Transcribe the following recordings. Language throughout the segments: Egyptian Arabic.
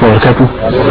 وبركاته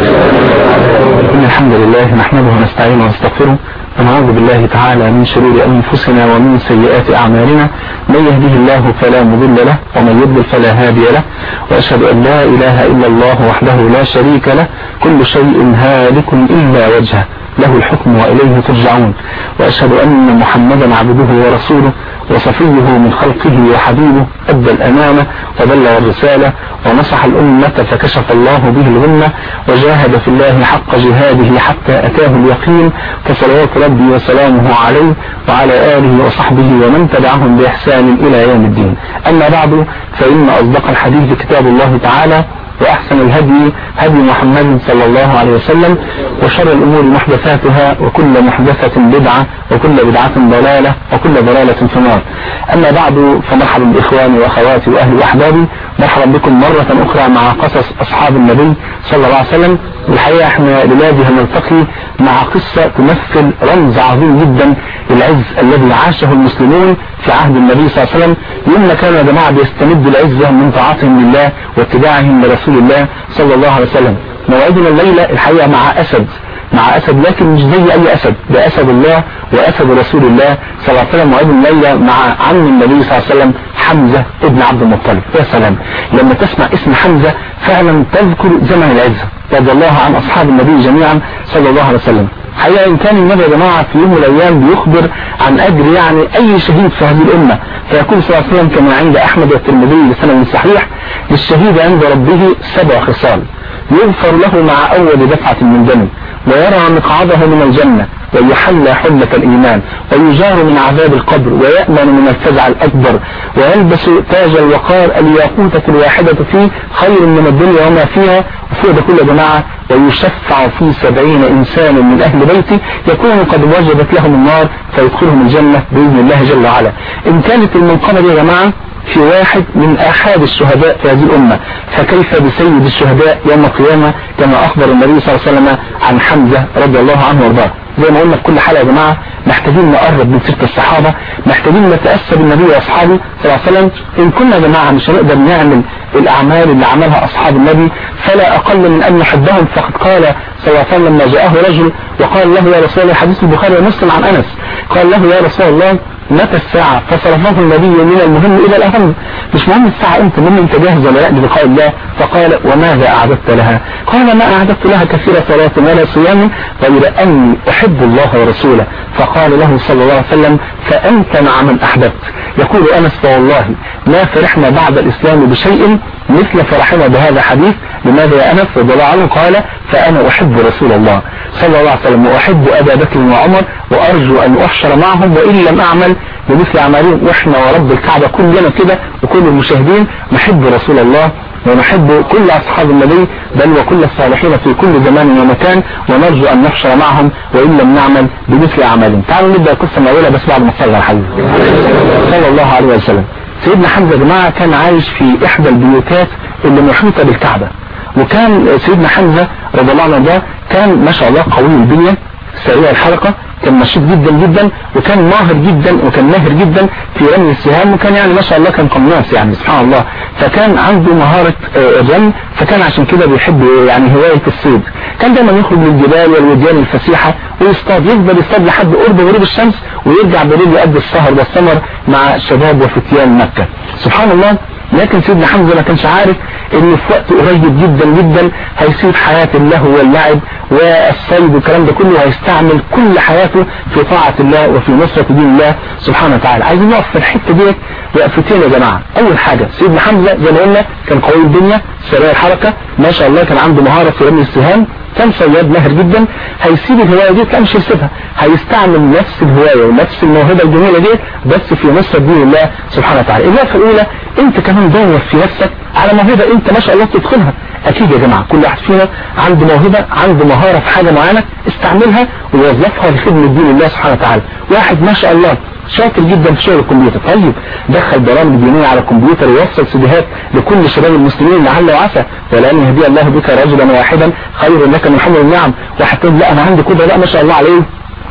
إن الحمد لله نحمده ونستعينه ونستغفره ونعوذ بالله تعالى من شرور أنفسنا ومن سيئات أعمالنا من يهده الله فلا مضل له ومن يضلل فلا هادي له وأشهد أن لا إله إلا الله وحده لا شريك له كل شيء هالك إلا وجهه له الحكم وإليه ترجعون وأشهد أن محمدا عبده ورسوله وصفيه من خلقه وحبيبه أدى الأمانة وبلغ الرسالة ونصح الأمة فكشف الله به الغمة وجاهد في الله حق جهاده حتى أتاه اليقين فصلوات ربي وسلامه عليه وعلى آله وصحبه ومن تبعهم بإحسان إلى يوم الدين أما بعد فإن أصدق الحديث كتاب الله تعالى وأحسن الهدي هدي محمد صلى الله عليه وسلم وشر الأمور محدثاتها وكل محدثة بدعة وكل بدعة ضلالة وكل ضلالة في النار أما بعد فمرحبا بإخواني وأخواتي وأهلي وأحبابي مرحبا بكم مرة أخرى مع قصص أصحاب النبي صلى الله عليه وسلم الحقيقة احنا لنادي هنلتقي مع قصة تمثل رمز عظيم جدا للعز الذي عاشه المسلمون في عهد النبي صلى الله عليه وسلم يوم ما كانوا يا جماعة بيستمدوا العزة من طاعتهم لله واتباعهم لرسول الله صلى الله عليه وسلم موعدنا الليلة الحقيقة مع أسد مع أسد لكن مش زي أي أسد ده أسد الله وأسد رسول الله صلى الله عليه وسلم موعدنا الليلة مع عم النبي صلى الله عليه وسلم حمزة ابن عبد المطلب يا سلام لما تسمع اسم حمزة فعلا تذكر زمن العزة رضي الله عن أصحاب النبي جميعا صلى الله عليه وسلم حقيقة إن كان النبي يا جماعة في يوم من الأيام بيخبر عن أجر يعني أي شهيد في هذه الأمة فيقول صلى الله عليه وسلم كما عند أحمد والترمذي بسند صحيح للشهيد عند ربه سبع خصال يغفر له مع أول دفعة من دمه ويرى مقعده من الجنة ويحلى حلة الإيمان ويجار من عذاب القبر ويأمن من الفزع الأكبر ويلبس تاج الوقار الياقوتة الواحدة فيه خير من الدنيا وما فيها وفوق ده كله يا جماعة ويشفع في سبعين إنسان من أهل بيتي يكون قد وجبت لهم النار فيدخلهم الجنة بإذن الله جل وعلا إن كانت المنقمة دي يا جماعة في واحد من آحاد الشهداء في هذه الأمة فكيف بسيد الشهداء يوم القيامة كما أخبر النبي صلى الله عليه وسلم عن حمزة رضي الله عنه وارضاه زي ما قلنا في كل حلقة يا جماعة محتاجين نقرب من سيرة الصحابة محتاجين نتأسى بالنبي وأصحابه صلى الله عليه وسلم إن كنا يا جماعة مش هنقدر نعمل الأعمال اللي عملها أصحاب النبي فلا أقل من أن نحبهم فقد قال صلى الله عليه وسلم لما جاءه رجل وقال له يا رسول الله حديث البخاري ومسلم عن أنس قال له يا رسول الله متى الساعة فصرفه النبي من المهم إلى الأهم مش مهم الساعة أنت من أنت جاهز ولا لا بلقاء الله فقال وماذا أعددت لها قال ما أعددت لها كثير صلاة ولا صيام غير أني أحب الله ورسوله فقال له صلى الله عليه وسلم فأنت مع من أحببت يقول أنس فوالله ما فرحنا بعد الإسلام بشيء مثل فرحنا بهذا الحديث لماذا يا أنس رضي الله عنه قال فأنا أحب رسول الله صلى الله عليه وسلم وأحب أبا بكر وعمر وأرجو أن أحشر معهم وإن لم أعمل بمثل أعمالهم وإحنا ورب الكعبة كلنا كده وكل المشاهدين نحب رسول الله ونحب كل أصحاب النبي بل وكل الصالحين في كل زمان ومكان ونرجو أن نحشر معهم وإن لم نعمل بمثل أعمالهم تعالوا نبدأ القصة من أولها بس بعد ما صلى على حبيبي صلى الله عليه وسلم سيدنا حمزة يا جماعة كان عايش في إحدى البيوتات اللي محيطة بالكعبة وكان سيدنا حمزة رضي الله عنه ده كان ما شاء الله قوي البنية سريع الحركة كان نشيط جدا جدا وكان ماهر جدا وكان ماهر جدا في رمي السهام وكان يعني ما شاء الله كان قناص يعني سبحان الله فكان عنده مهارة الرمي فكان عشان كده بيحب يعني هواية الصيد كان دايما يخرج للجبال والوديان الفسيحة ويصطاد يفضل يصطاد لحد قرب غروب الشمس ويرجع بالليل يقضي السهر والسمر مع شباب وفتيان مكة سبحان الله لكن سيدنا حمزة ما كانش عارف ان في وقت قريب جدا جدا هيسيب حياة اللهو واللعب والصيد والكلام ده كله هيستعمل كل حياته في طاعة الله وفي نصرة دين الله سبحانه وتعالى عايزين نقف في الحتة ديت وقفتين يا جماعة اول حاجة سيدنا حمزة زي ما قلنا كان قوي الدنيا سريع الحركة ما شاء الله كان عنده مهارة في رمي السهام كان صياد ماهر جدا هيسيب الهواية دي لا مش هيسيبها هيستعمل نفس الهواية ونفس الموهبة الجميلة دي بس في نصرة دين الله سبحانه وتعالى الوقفة الأولى انت كمان دور في نفسك على موهبة انت ما شاء الله تدخلها اكيد يا جماعة كل واحد فينا عنده موهبة عنده مهارة في حاجة معينة استعملها ووظفها لخدمة دين الله سبحانه وتعالى واحد ما شاء الله شاطر جدا في شغل الكمبيوتر طيب دخل برامج دينية على الكمبيوتر ويوصل سيديهات لكل شباب المسلمين لعل وعسى ولأن يهدي الله بك رجلا واحدا خير لك من حمر النعم واحد تقول لا انا عندي كده لا ما شاء الله عليه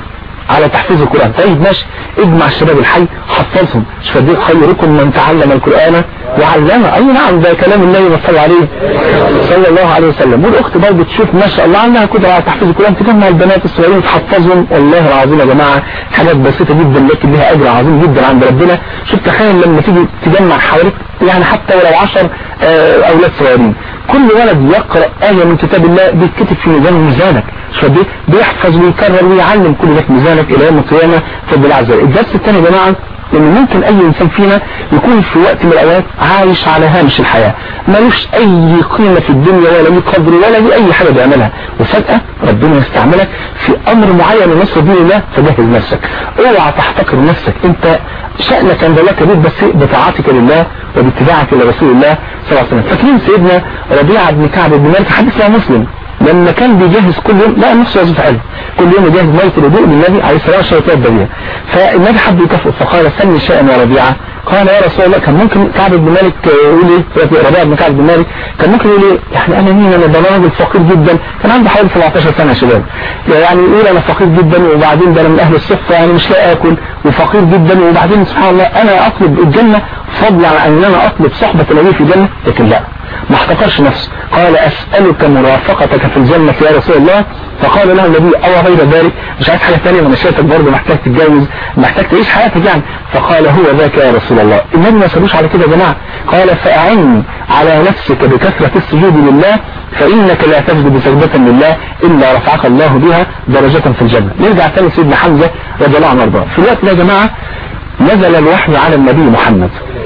على تحفيظ القرآن طيب ماشي اجمع الشباب الحي حفظهم شوف قد خيركم من تعلم القرآن وعلمه اي نعم ده كلام النبي صلى الله عليه صلى الله عليه وسلم والاخت برضه تشوف ما شاء الله عندها قدره على تحفيظ القرآن تجمع البنات الصغيرين تحفظهم والله العظيم يا جماعه حاجات بسيطه جدا لكن لها اجر عظيم جدا عند ربنا شوف تخيل لما تيجي تجمع حواليك يعني حتى ولو 10 اولاد صغيرين كل ولد يقرأ آية من كتاب الله بيتكتب في ميزان ميزانك شوف بيحفظ ويكرر ويعلم كل ده في ميزانك الى يوم القيامه فضل الله عز وجل الدرس الثاني يا جماعه لان ممكن اي انسان فينا يكون في وقت من الاوقات عايش على هامش الحياة ملوش اي قيمة في الدنيا ولا ليه قدر ولا ليه اي حاجة بيعملها وفجأة ربنا يستعملك في امر معين من نصر دين الله فجهز نفسك اوعى تحتقر نفسك انت شأنك عند الله كبير بس بطاعتك لله وباتباعك لرسول الله صلى الله عليه وسلم فاكرين سيدنا ربيعة بن كعب بن مالك حديث مسلم لما كان بيجهز كل يوم لا نفسه وظيفة حلو كل يوم يجهز ميت الوضوء للنبي عليه الصلاة والسلام شيطان الدنيا فالنبي حب يكافئه فقال سمي شيئا يا ربيعة قال يا رسول الله كان ممكن كعب بن مالك يقول ايه ربيعة بن كعب بن مالك كان ممكن يقول ايه يعني انا مين انا ده راجل فقير جدا كان عنده حوالي 17 سنة يا شباب يعني يقول انا فقير جدا وبعدين ده انا من اهل الصفة يعني مش لاقي اكل وفقير جدا وبعدين سبحان الله انا اطلب الجنة فضلا عن ان انا اطلب صحبة النبي في الجنة لكن لا ما احتقرش نفسه قال أسألك مرافقتك في الجنة يا رسول الله فقال له النبي أو غير ذلك مش عايز حاجة ثانيه من شايفك برضه محتاج تتجوز محتاج تعيش حياتك يعني فقال هو ذاك يا رسول الله النبي ما سابوش على كده يا جماعة قال فأعني على نفسك بكثرة السجود لله فإنك لا تسجد سجدة لله إلا رفعك الله بها درجة في الجنة نرجع تاني سيدنا حمزة رضي الله عنه وارضاه في الوقت ده يا جماعة نزل الوحي على النبي محمد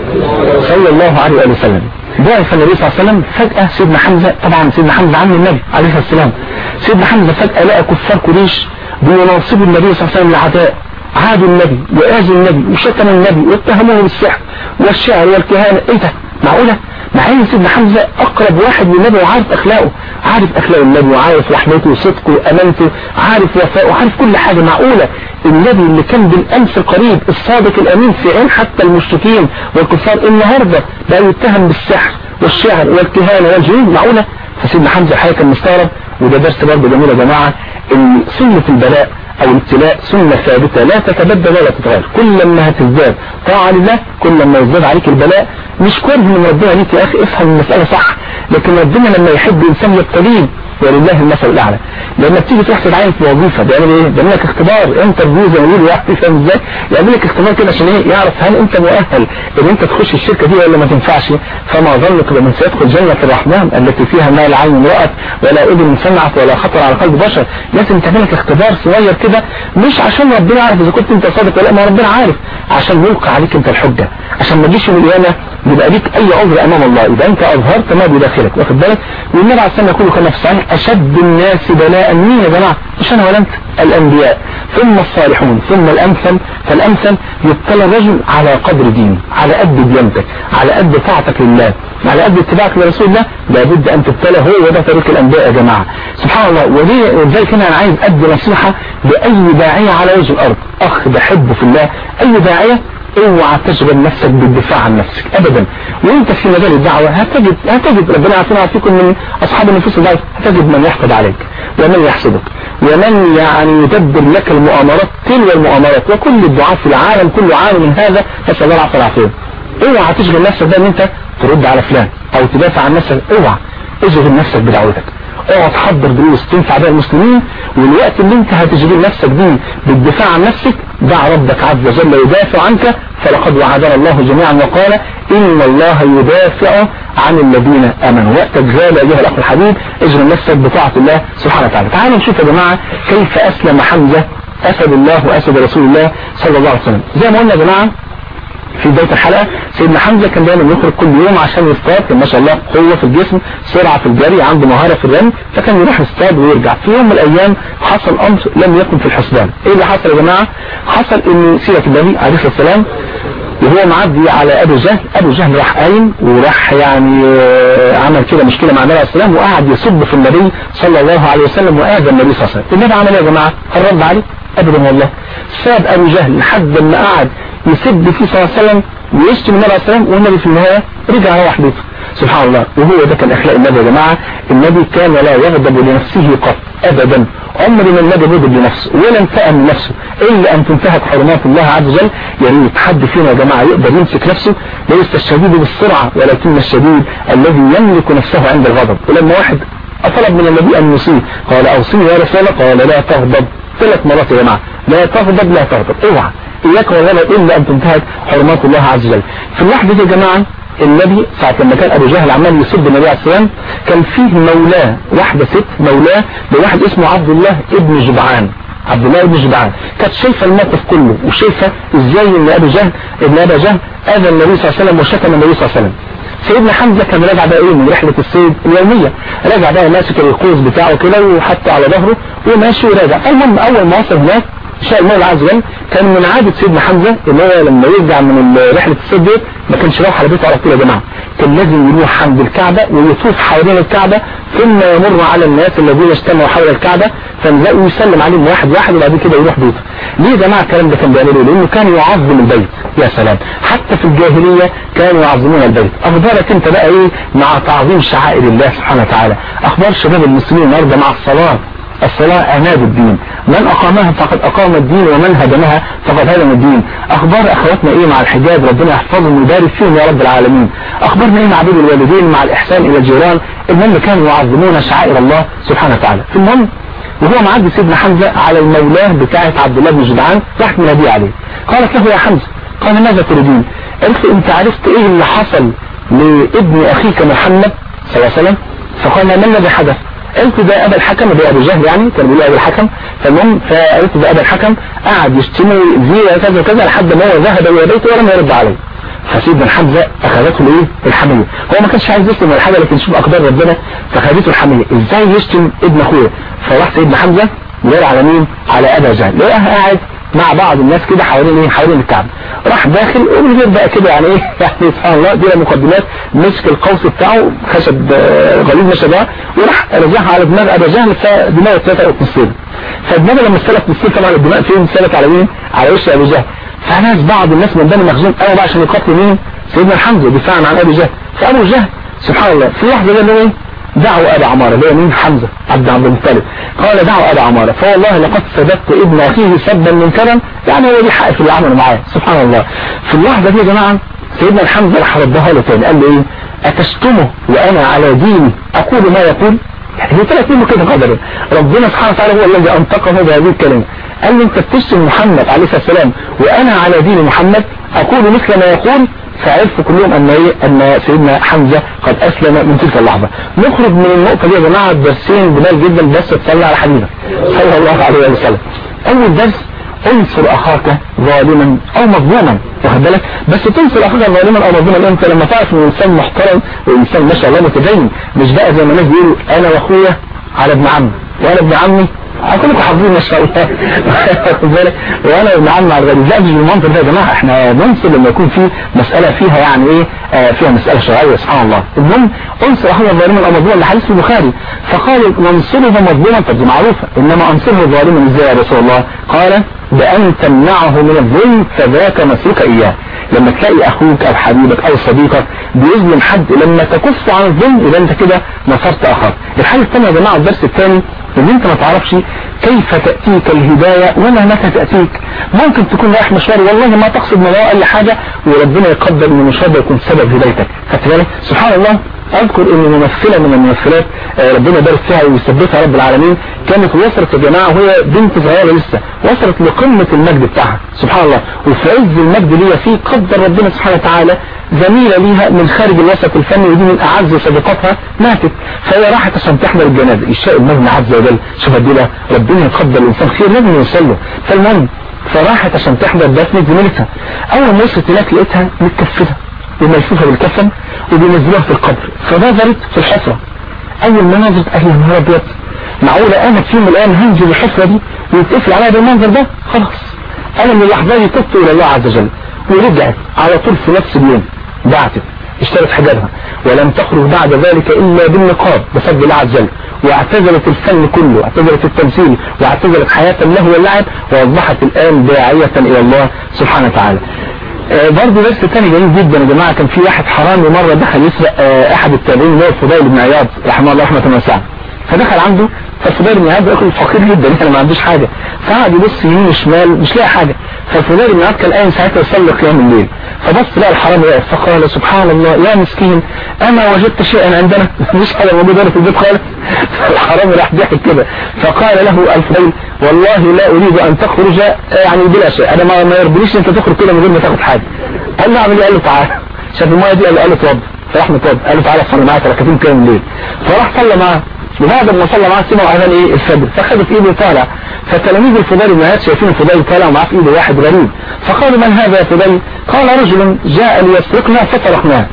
صلى الله عليه وآله وسلم بعث النبي صلى الله عليه وسلم فجأة سيدنا حمزة طبعا سيدنا حمزة عم النبي عليه الصلاة والسلام سيدنا حمزة فجأة لقى كفار قريش بيناصبوا النبي صلى الله عليه وسلم العداء عادوا النبي وآذوا النبي وشتموا النبي واتهموه بالسحر والشعر والكهانة ايه ده معقولة مع ان سيدنا حمزة اقرب واحد للنبي وعارف اخلاقه عارف اخلاق النبي وعارف رحمته وصدقه وامانته عارف وفاءه وعارف كل حاجة معقولة النبي اللي كان بالامس القريب الصادق الامين في عين حتى المشركين والكفار النهاردة بقى يتهم بالسحر والشعر والكهانة والجنود معقولة فسيدنا حمزة الحقيقة كان مستغرب وده درس برضه جميل يا جماعة ان سنة البلاء او الابتلاء سنة ثابتة لا تتبدل ولا تتغير كل ما هتزداد طاعة لله كل ما يزداد عليك البلاء مش كره من ربنا ليك يا اخي افهم المسألة صح لكن ربنا لما يحب انسان يبتليه ولله المثل الاعلى لما بتيجي تروح تتعين في وظيفه بيعمل ايه بيعمل لك اختبار انت زي ما بيقولوا واحد فاهم ازاي يعمل لك اختبار كده عشان ايه يعرف هل انت مؤهل ان انت تخش الشركه دي ولا ما تنفعش فما ظنك بمن سيدخل جنه الرحمن التي فيها ما لا عين رأت ولا اذن سمعت ولا خطر على قلب بشر لازم تعمل لك اختبار صغير كده مش عشان ربنا يعرف اذا كنت انت صادق ولا ما ربنا عارف عشان يلقى عليك انت الحجه عشان ما تجيش يوم القيامه يبقى ليك اي عذر امام الله يبقى انت اظهرت ما بداخلك واخد بالك والنبي عليه الصلاه والسلام يقول كما في الصحيح اشد الناس بلاء مين يا جماعه مش انا ولا انت الانبياء ثم الصالحون ثم الامثل فالامثل يبتلى الرجل على قدر دينه على قد ديانتك على قد طاعتك لله على قد اتباعك لرسول الله لابد ان تبتلى هو وده طريق الانبياء يا جماعه سبحان الله ولذلك هنا انا عايز ادي نصيحه لاي داعيه على وجه الارض اخ بحبه في الله اي داعيه اوعى تشغل نفسك بالدفاع عن نفسك ابدا وانت في مجال الدعوة هتجد هتجد ربنا عافينا وعافيكم من اصحاب النفوس الضعيفة هتجد من يحقد عليك ومن يحسدك ومن يعني يدبر لك المؤامرات تلو المؤامرات وكل الدعاة في العالم كله عالم من هذا نسال الله العافية والعافية اوعى تشغل نفسك ده ان انت ترد على فلان او تدافع عن نفسك اوعى اشغل نفسك بدعوتك اقعد تحضر دروس تنفع بها المسلمين والوقت اللي انت هتشغل نفسك بيه بالدفاع عن نفسك دع ربك عز وجل يدافع عنك فلقد وعدنا الله جميعا وقال ان الله يدافع عن الذين امنوا وقتك غالي ايها الاخ الحبيب اشغل نفسك بطاعة الله سبحانه وتعالى تعالوا نشوف يا جماعة كيف اسلم حمزة اسد الله واسد رسول الله صلى الله عليه وسلم زي ما قلنا يا جماعة في بداية الحلقة سيدنا حمزة كان دايما يخرج كل يوم عشان يصطاد كان ما شاء الله قوة في الجسم سرعة في الجري عنده مهارة في الرمي فكان يروح يصطاد ويرجع في يوم من الأيام حصل أمر لم يكن في الحسبان إيه اللي حصل يا جماعة حصل إن سيرة النبي عليه الصلاة والسلام وهو معدي على أبو جهل أبو جهل راح قايم وراح يعني عمل كده مشكلة مع النبي عليه السلام وقعد يصب في النبي صلى الله عليه وسلم وآذى النبي صلى الله عليه وسلم النبي عمل ايه يا جماعة هل رد عليه ابدا والله ساب ابو جهل لحد ما قعد يسب فيه صلى الله عليه وسلم ويشتم النبي عليه السلام والنبي في النهاية رجع روح بيته سبحان الله وهو ده كان اخلاق النبي يا جماعة النبي كان لا يغضب لنفسه قط ابدا عمر ما النبي غضب لنفسه ولا انتقم من نفسه الا ان تنتهك حرمات الله عز وجل يا ريت حد فينا يا جماعة يقدر يمسك نفسه ليس الشديد بالسرعة ولكن الشديد الذي يملك نفسه عند الغضب ولما واحد طلب من النبي ان يصيب قال اوصيني يا رسول الله قال لا تغضب ثلاث مرات يا جماعة لا تغضب لا تغضب اوعى اياك والغضب الا ان تنتهك حرمات الله عز وجل في اللحظة دي يا جماعة النبي ساعة لما كان ابو جهل عمال يسب النبي عليه السلام كان فيه مولاه واحدة ست مولاه لواحد اسمه عبد الله ابن جدعان عبد الله بن جدعان كانت شايفة الموقف كله وشايفة ازاي ان ابو جهل ابن ابي جهل اذى النبي صلى الله عليه وسلم وشتم النبي صلى الله عليه وسلم سيدنا حمزة كان راجع بقى ايه من رحلة الصيد اليومية راجع بقى ماسك القوس بتاعه كده وحطه على ظهره وماشي وراجع المهم اول ما وصل هناك شاء الله عز وجل كان من عادة سيدنا حمزة ان هو لما يرجع من رحلة الصيد ديت ما كانش يروح على بيته على طول يا جماعة كان لازم يروح عند الكعبة ويطوف حوالين الكعبة ثم يمر على الناس الذين اجتمعوا حول الكعبة فنلاقيه يسلم عليهم واحد واحد وبعد كده يروح بيته ليه يا جماعة الكلام ده كان بيعمله لانه كان يعظم البيت يا سلام حتى في الجاهلية كانوا يعظمون البيت اخبارك انت بقى ايه مع تعظيم شعائر الله سبحانه وتعالى اخبار شباب المسلمين النهارده مع الصلاة الصلاة عماد الدين من أقامها فقد أقام الدين ومن هدمها فقد هدم الدين أخبار أخواتنا إيه مع الحجاب ربنا يحفظهم ويبارك فيهم يا رب العالمين أخبارنا إيه مع بر الوالدين مع الإحسان إلى الجيران المهم كانوا يعظمون شعائر الله سبحانه وتعالى في المهم وهو معدي سيدنا حمزة على المولاه بتاعة عبد الله بن جدعان راحت مناديه عليه قالت له يا حمزة قال ماذا تريدين قالت له انت عرفت ايه اللي حصل لابن اخيك محمد صلى الله عليه وسلم فقال ما الذي حدث قلت ده ابا الحكم ده ابو جهل يعني كان بيقول ابو الحكم فالمهم فقلت ده ابا الحكم قعد يشتمه زي كذا كذا لحد ما هو ذهب الى بيته ولم يرد عليه فسيدنا حمزه اخذته الايه الحميه هو ما كانش عايز يشتم ولا حاجه لكن شوف اقدار ربنا فخدته الحميه ازاي يشتم ابن اخويا فراح سيدنا حمزه دار على مين على ابا جهل لقاه قاعد مع بعض الناس كده حوالين ايه حوالين الكعبه راح داخل ومن غير بقى كده يعني ايه يعني سبحان الله دي مقدمات مسك القوس بتاعه خشب غليظ مشى ده وراح رجعها على دماغ ابا جهل فدماغه اتسلقت نصين فدماغه لما اتسلقت نصين طبعا الدماغ فين اتسلقت على مين على وش ابو جهل فناس بعض الناس من بني مخزوم قالوا بقى عشان يقتلوا مين سيدنا حمزه دفاعا عن ابي جهل فابو جهل سبحان الله في اللحظه دي ايه دعوا أبا عمارة اللي هو مين حمزة عبد عبد المطلب قال دعوا أبا عمارة فوالله لقد سببت ابن أخيه سبا منكرا يعني هو دي حق في اللي عمله معاه سبحان الله في اللحظة دي يا جماعة سيدنا الحمزة راح ردها له تاني قال له ايه أتشتمه وأنا على ديني أقول ما يقول هي طلعت منه كده قدرا ربنا سبحانه وتعالى هو الذي أنطقه بهذه الكلمة قال له انت بتشتم محمد عليه الصلاة والسلام وأنا على دين محمد أقول مثل ما يقول فعرفوا كلهم ان ايه ان سيدنا حمزة قد اسلم من تلك اللحظة نخرج من النقطة دي يا جماعة درسين جمال جدا بس تصلي على حبيبك صلى الله عليه وسلم اول درس انصر اخاك ظالما او مظلوما واخد بالك بس تنصر اخاك ظالما او مظلوما انت لما تعرف ان الانسان محترم وانسان ما شاء الله متدين مش بقى زي ما الناس بيقولوا انا واخويا على ابن عمي وانا ابن عمي كلكم حافظين ما شاء الله واخد بالك وانا ابن عمي على الغريب لا مش بالمنطق ده يا جماعه احنا ننصر لما يكون في مساله فيها يعني ايه آه فيها مساله شرعيه سبحان الله المهم انصر اخونا الظالم او مظلوما لحديث البخاري فقال ننصره مظلوما طب دي معروفه انما انصره ظالما ازاي يا رسول الله قال بأن تمنعه من الظلم فذاك مسلك إياه لما تلاقي أخوك أو حبيبك أو صديقك بيظلم حد لما تكف عن الظلم يبقى أنت كده نصرت أخاك الحاجة الثانية يا جماعة الدرس الثاني ان انت ما تعرفش كيف تأتيك الهداية ولا متى تأتيك ممكن تكون رايح مشوار والله ما تقصد من وراء اي حاجة وربنا يقدر ان المشوار ده يكون سبب هدايتك خدت بالك سبحان الله اذكر ان ممثلة من الممثلات ربنا يبارك فيها ويثبتها رب العالمين كانت وصلت يا جماعة وهي بنت صغيرة لسه وصلت لقمة المجد بتاعها سبحان الله وفي عز المجد ليها فيه قدر ربنا سبحانه وتعالى زميلة ليها من خارج الوسط الفني ودي من اعز صديقاتها ماتت فهي راحت عشان تحضر الجنازة يشاء المولى عز وجل شوف دي ربنا يقدر الانسان خير لازم يوصل له فالمهم فراحت عشان تحضر دفنة زميلتها اول ما وصلت هناك لقيتها متكفته وملفوفة بالكفن وبينزلوها في القبر فنظرت في الحفرة اول ما نظرت قال يا نهار ابيض معقولة انا في يوم من الايام هنزل الحفرة دي ويتقفل عليها بالمنظر ده خلاص انا من اللحظة دي تبت الى الله عز وجل ورجعت على طول في نفس اليوم بعتت اشترت حجابها ولم تخرج بعد ذلك الا بالنقاب بفضل الله عز وجل واعتزلت الفن كله واعتزلت التمثيل واعتزلت حياة الله واللعب واصبحت الان داعية الى الله سبحانه وتعالى آه برضه درس تاني جميل جدا يا جماعه كان في واحد حرامي مره دخل يسرق آه احد التابعين اللي هو الفضيل بن عياض رحمه الله رحمه واسعه فدخل عنده فالفضيل بن عياض راجل فقير جدا يعني ما عندوش حاجه فقعد يبص يمين وشمال مش لاقي حاجه فالفضيل بن عياض كان قايم ساعتها يصلي قيام الليل فبص لقى الحرامي واقف فقال سبحان الله يا مسكين اما وجدت شيئا عندنا مش حاجه موجوده في البيت خالص فالحرامي راح ضحك كده فقال له الفضيل والله لا اريد ان تخرج يعني بلا شيء انا ما ما يرضينيش انت تخرج كده من غير ما تاخد حاجه قال له اعمل ايه قال له تعالى شاف المايه دي قال له قال له اتوضى فراح متوضى قال له تعالى صلي معاك ركعتين كده الليل فراح صلى معاه وبعد ما صلى معاه سمعوا اذان ايه الفجر فخد في ايده طالع فتلاميذ الفضيل بن عياض شايفين الفضيل طالع ومعاه في ايده واحد غريب فقالوا من هذا يا فضيل قال رجل جاء ليسرقنا فطرقناه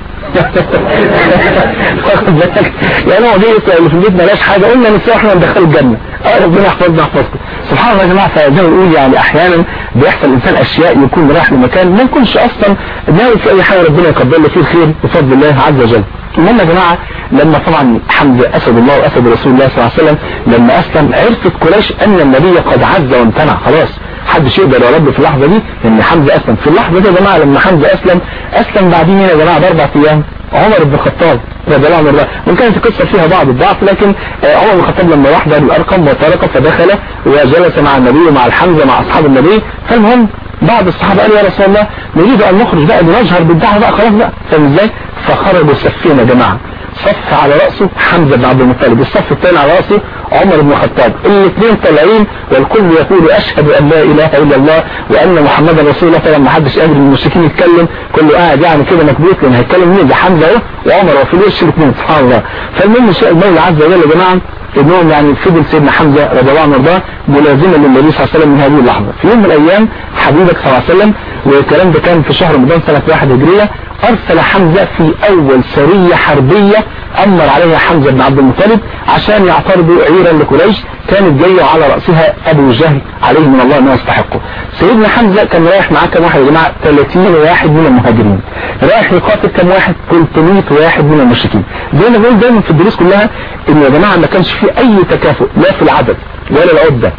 واخد بالك يعني هو دي اللي في البيت ملاش حاجه قلنا نسوا احنا ندخله الجنه اه ربنا يحفظنا يحفظكم سبحان الله يا جماعه فزي ما بنقول يعني احيانا بيحصل الانسان اشياء يكون رايح لمكان ما يكونش اصلا ناوي في اي حاجه ربنا يقدر له فيه الخير بفضل الله عز وجل المهم يا جماعه لما طبعا حمزه اسد الله واسد رسول الله صلى الله عليه وسلم لما اسلم عرفت قريش ان النبي قد عز وامتنع خلاص محدش يقدر يرد في اللحظه دي ان حمزه اسلم في اللحظه دي يا جماعه لما حمزه اسلم اسلم بعدين يا جماعه باربع ايام عمر بن الخطاب رضي الله عنه وان كانت القصه فيها بعض الضعف لكن عمر بن الخطاب لما راح دار الارقم وطرق فدخل وجلس مع النبي ومع الحمزه مع اصحاب النبي فالمهم بعض الصحابه قالوا يا رسول الله نريد ان نخرج بقى لنجهر بالدعوه بقى خلاص بقى فاهم ازاي؟ فخرجوا صفين يا جماعه صف على راسه حمزه بن عبد المطلب الصف الثاني على راسه عمر بن الخطاب الاثنين طالعين والكل يقول اشهد ان لا اله الا الله وان محمدا رسول الله طبعا ما حدش قادر من المشركين يتكلم كله قاعد يعني كده مكبوت لان هيتكلم مين ده حمزه اهو وعمر وفي الوش الاثنين سبحان الله فالمهم شاء المولى عز وجل يا جماعه انهم يعني فضل سيدنا حمزه رضي الله عنه وارضاه ملازما للنبي صلى الله عليه وسلم من هذه اللحظه في يوم من الايام حبيبك صلى الله عليه وسلم والكلام ده كان في شهر رمضان سنه 1 هجريه ارسل حمزه في اول سريه حربيه امر عليها حمزه بن عبد المطلب عشان يعترضوا عيرا لقريش كانت جايه على راسها ابو جهل عليه من الله ما يستحقه سيدنا حمزه كان رايح معاه كم واحد يا جماعه 30 واحد من المهاجرين رايح يقاتل كم واحد 300 واحد من المشركين زي ما بقول دايما في الدروس كلها ان يا جماعه ما كانش في اي تكافؤ لا في العدد ولا العده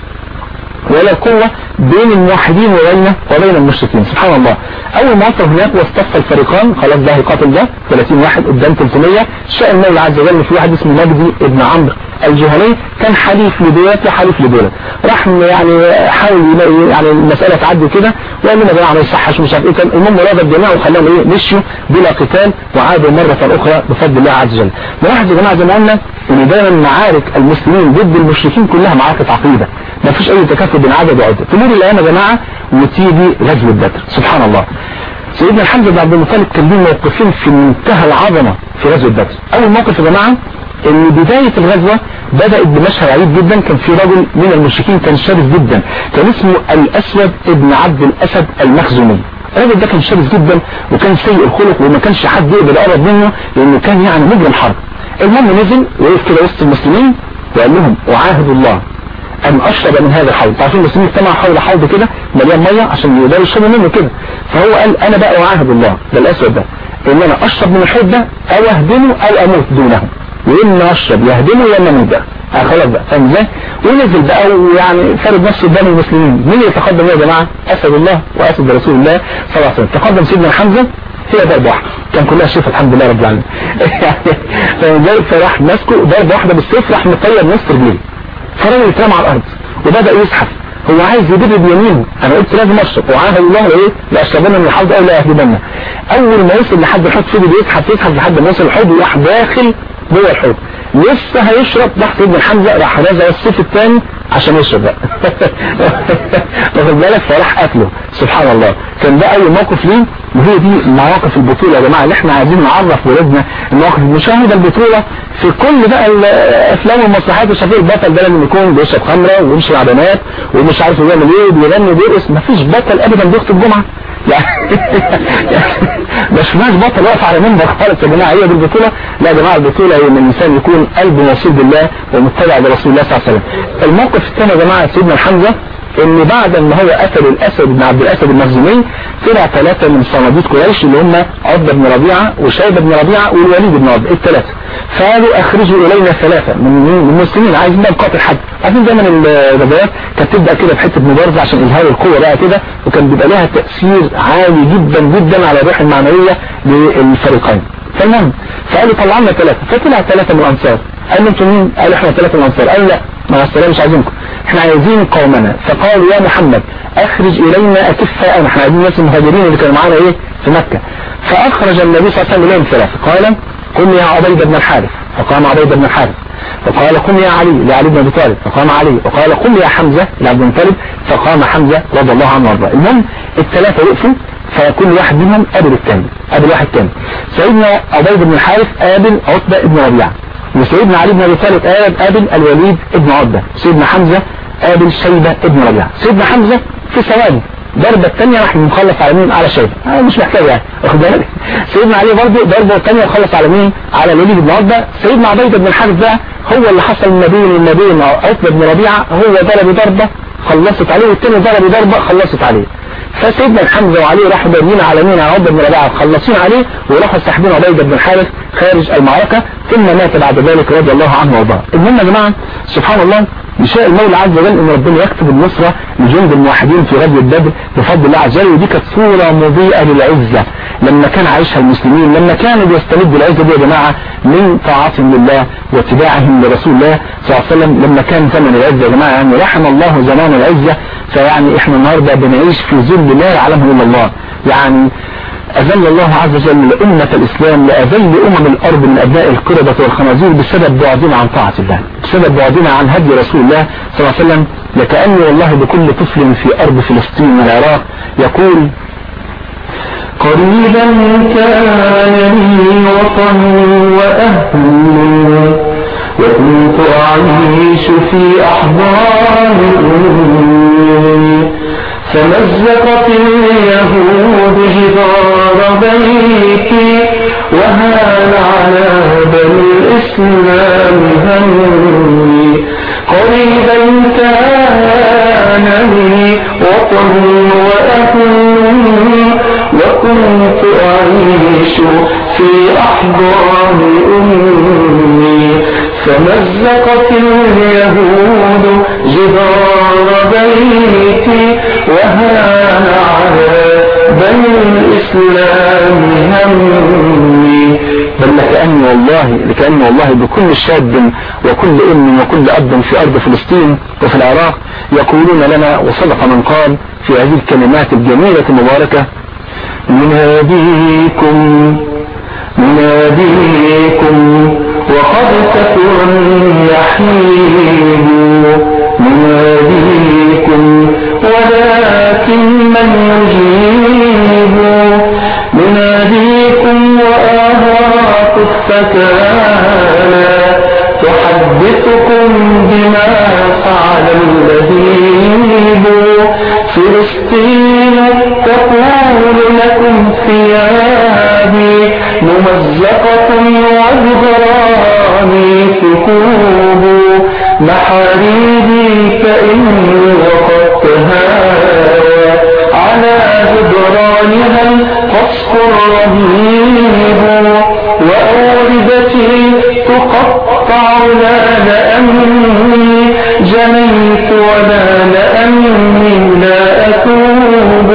ولا القوة بين الموحدين وبين وبين المشركين سبحان الله اول ما وصل هناك واصطف الفريقان خلاص ده هيقاتل ده 30 واحد قدام 300 شاء المولى عز وجل في واحد اسمه مجدي ابن عمرو الجهني كان حليف لدولت وحليف لدولت راح يعني حاول يلاقي يعني المسألة تعدي كده وقال لنا جماعة ما يصحش مش عارف ايه كان المهم راد الجماعة وخلاهم ايه مشوا بلا قتال وعادوا مرة اخرى بفضل الله عز وجل نلاحظ يا جماعة زي ما قلنا ان دايما معارك المسلمين ضد المشركين كلها معارك عقيدة ما فيش اي تكافؤ بين عدد وعدة تمر الايام يا جماعة وتيجي غزوة بدر سبحان الله سيدنا الحمد بن عبد المطلب كان ليه موقفين في منتهى العظمة في غزوة بدر اول موقف يا جماعة ان بداية الغزوة بدأت بمشهد عجيب جدا كان في رجل من المشركين كان شرس جدا كان اسمه الاسود ابن عبد الاسد المخزومي الراجل ده كان شرس جدا وكان سيء الخلق وما كانش حد يقدر يقرب منه لانه كان يعني مجرم حرب المهم نزل وقف كده وسط المسلمين وقال لهم اعاهد الله ان اشرب من هذا الحوض عارفين المسلمين اجتمعوا حول حوض كده مليان ميه عشان يقدروا يشربوا منه كده فهو قال انا بقى اعاهد الله ده الاسود ده ان انا اشرب من الحوض ده او اهدمه او اموت دونه واما اشرب يهدمه يا اما اموت بقى آه خلاص بقى فاهم ازاي ونزل بقى ويعني فرد نفسه قدام المسلمين مين اللي تقدم يا جماعه اسد الله واسد رسول الله صلى الله عليه وسلم تقدم سيدنا حمزه هي ضربة واحدة كان كلها شفا الحمد لله رب العالمين يعني فراح ماسكه ضربة واحدة بالسيف راح مطير نص رجليه فالراجل اترمى على الارض وبدأ يزحف هو عايز يبر بيمينه انا قلت لازم اشرب وعاهد الله ايه لاشربنا من الحوض او لا يهدمنا اول ما يوصل لحد الحوض فضل يزحف يزحف لحد ما وصل الحوض وراح داخل جوه الحوض لسه هيشرب راح سيدنا حمزه راح رازع السيف الثاني عشان يشرب بقى واخد بالك فراح قتله سبحان الله كان ده اول موقف ليه وهي دي مواقف البطوله يا جماعه اللي احنا عايزين نعرف ولادنا المواقف مشاهد البطوله في كل بقى الافلام والمسرحيات وشايفين البطل ده لازم يكون بيشرب خمره ويمشي مع بنات ومش عارف يعمل ايه وبيغني وبيرقص مفيش بطل ابدا بيخطب الجمعه يعني ما شفناش بطل واقف على منبر خالص يا جماعه هي دي البطوله لا يا جماعه البطوله هي ان الانسان يكون قلبه موصول بالله ومتبع لرسول الله صلى الله عليه وسلم الموقف الثاني يا جماعه سيدنا حمزه ان بعد ما هو قتل الاسد بن عبد الاسد المخزومي طلع ثلاثة من صناديد قريش اللي هم عقبة بن ربيعة وشيبة بن ربيعة والوليد بن عقبة الثلاثة فقالوا اخرجوا الينا ثلاثة من المسلمين عايزين بقى نقاتل حد عارفين دايما الغزوات كانت تبدا كده بحته مبارزه عشان اظهار القوه بقى كده وكان بيبقى لها تاثير عالي جدا جدا على الروح المعنويه للفريقين فالمهم فقالوا طلعنا ثلاثة فطلع ثلاثة من الأنصار قالوا انتوا مين؟ قالوا احنا ثلاثة من الأنصار قالوا لا مع السلامة مش عايزينكم احنا عايزين قومنا فقالوا يا محمد اخرج الينا اكفاءنا احنا عايزين الناس المهاجرين اللي كانوا معانا ايه في مكة فاخرج النبي صلى الله عليه وسلم اليهم ثلاثة قال قم يا عبيد بن الحارث فقام عبيد بن الحارث فقال قم يا علي لعلي بن ابي طالب فقام علي وقال قم يا حمزة لعبد المطلب فقام حمزة رضي الله عنه وارضاه المهم الثلاثة وقفوا فكل واحد منهم قابل الثاني قابل واحد ثاني سيدنا عبيد بن الحارث قابل عتبة بن ربيعة وسيدنا علي بن ابي طالب قابل الوليد بن عتبة سيدنا حمزة قابل شيبة بن ربيعة سيدنا حمزة في ثواني ضربة الثانية راح مخلص على مين على شيبة آه مش محتاج يعني واخد بالك سيدنا علي برضه ضربة الثانية خلص على مين على الوليد بن عتبة سيدنا عبيد بن الحارث ده هو اللي حصل ما بين النبي عتبة بن ربيعة هو ضرب ضربة خلصت عليه والثاني ضرب ضربة خلصت عليه فسيدنا حمزة وعلي راحوا بارين على مين على عبد بن ربيعة خلصين عليه وراحوا ساحبين عبيد بن الحارث خارج المعركة ثم مات بعد ذلك رضي الله عنه وارضاه المهم يا جماعة سبحان الله يشاء المولى عز وجل ان ربنا يكتب النصرة لجند الموحدين في غزوة بدر بفضل الله عز وجل ودي كانت صورة مضيئة للعزة لما كان عايشها المسلمين لما كانوا بيستمدوا العزة دي يا جماعة من طاعتهم لله واتباعهم لرسول الله صلى الله عليه وسلم لما كان زمن العزة يا جماعة يعني رحم الله زمان العزة فيعني احنا النهاردة بنعيش في ذل لا يعلمه الا الله يعني أذل الله عز وجل أمة الإسلام لأذل أمم الأرض من أبناء القردة والخنازير بسبب بعدنا عن طاعة الله بسبب بعدنا عن هدي رسول الله صلى الله عليه وسلم لكأني والله بكل طفل في أرض فلسطين والعراق يقول قريبا كان لي وطن وأهل وكنت أعيش في أحضان أمي فمزقت اليهود جدار بيتي وهان على بني الإسلام همي قريبا كان لي وطن وأهل وكنت أعيش في أحضان أمي فمزقت اليهود جدار بيتي وهان على بني الإسلام همي بل لكأني والله لكأني والله بكل شاب وكل ام وكل اب في ارض فلسطين وفي العراق يقولون لنا وصدق من قال في هذه الكلمات الجميلة المباركة نناديكم نناديكم وقد كثر النحيب نناديكم ولكن من يجيب نناديكم وآهات الثكالى تحدثكم بما فعل اللذيب فلسطين تقول لكم ثيابي ممزقة وجدراني ثكوب محاريبي فإني وقدتها على جدرانها القصف الرهيب وأوردتي تقطع لا لأني جنيت ولا لأني لا أتوب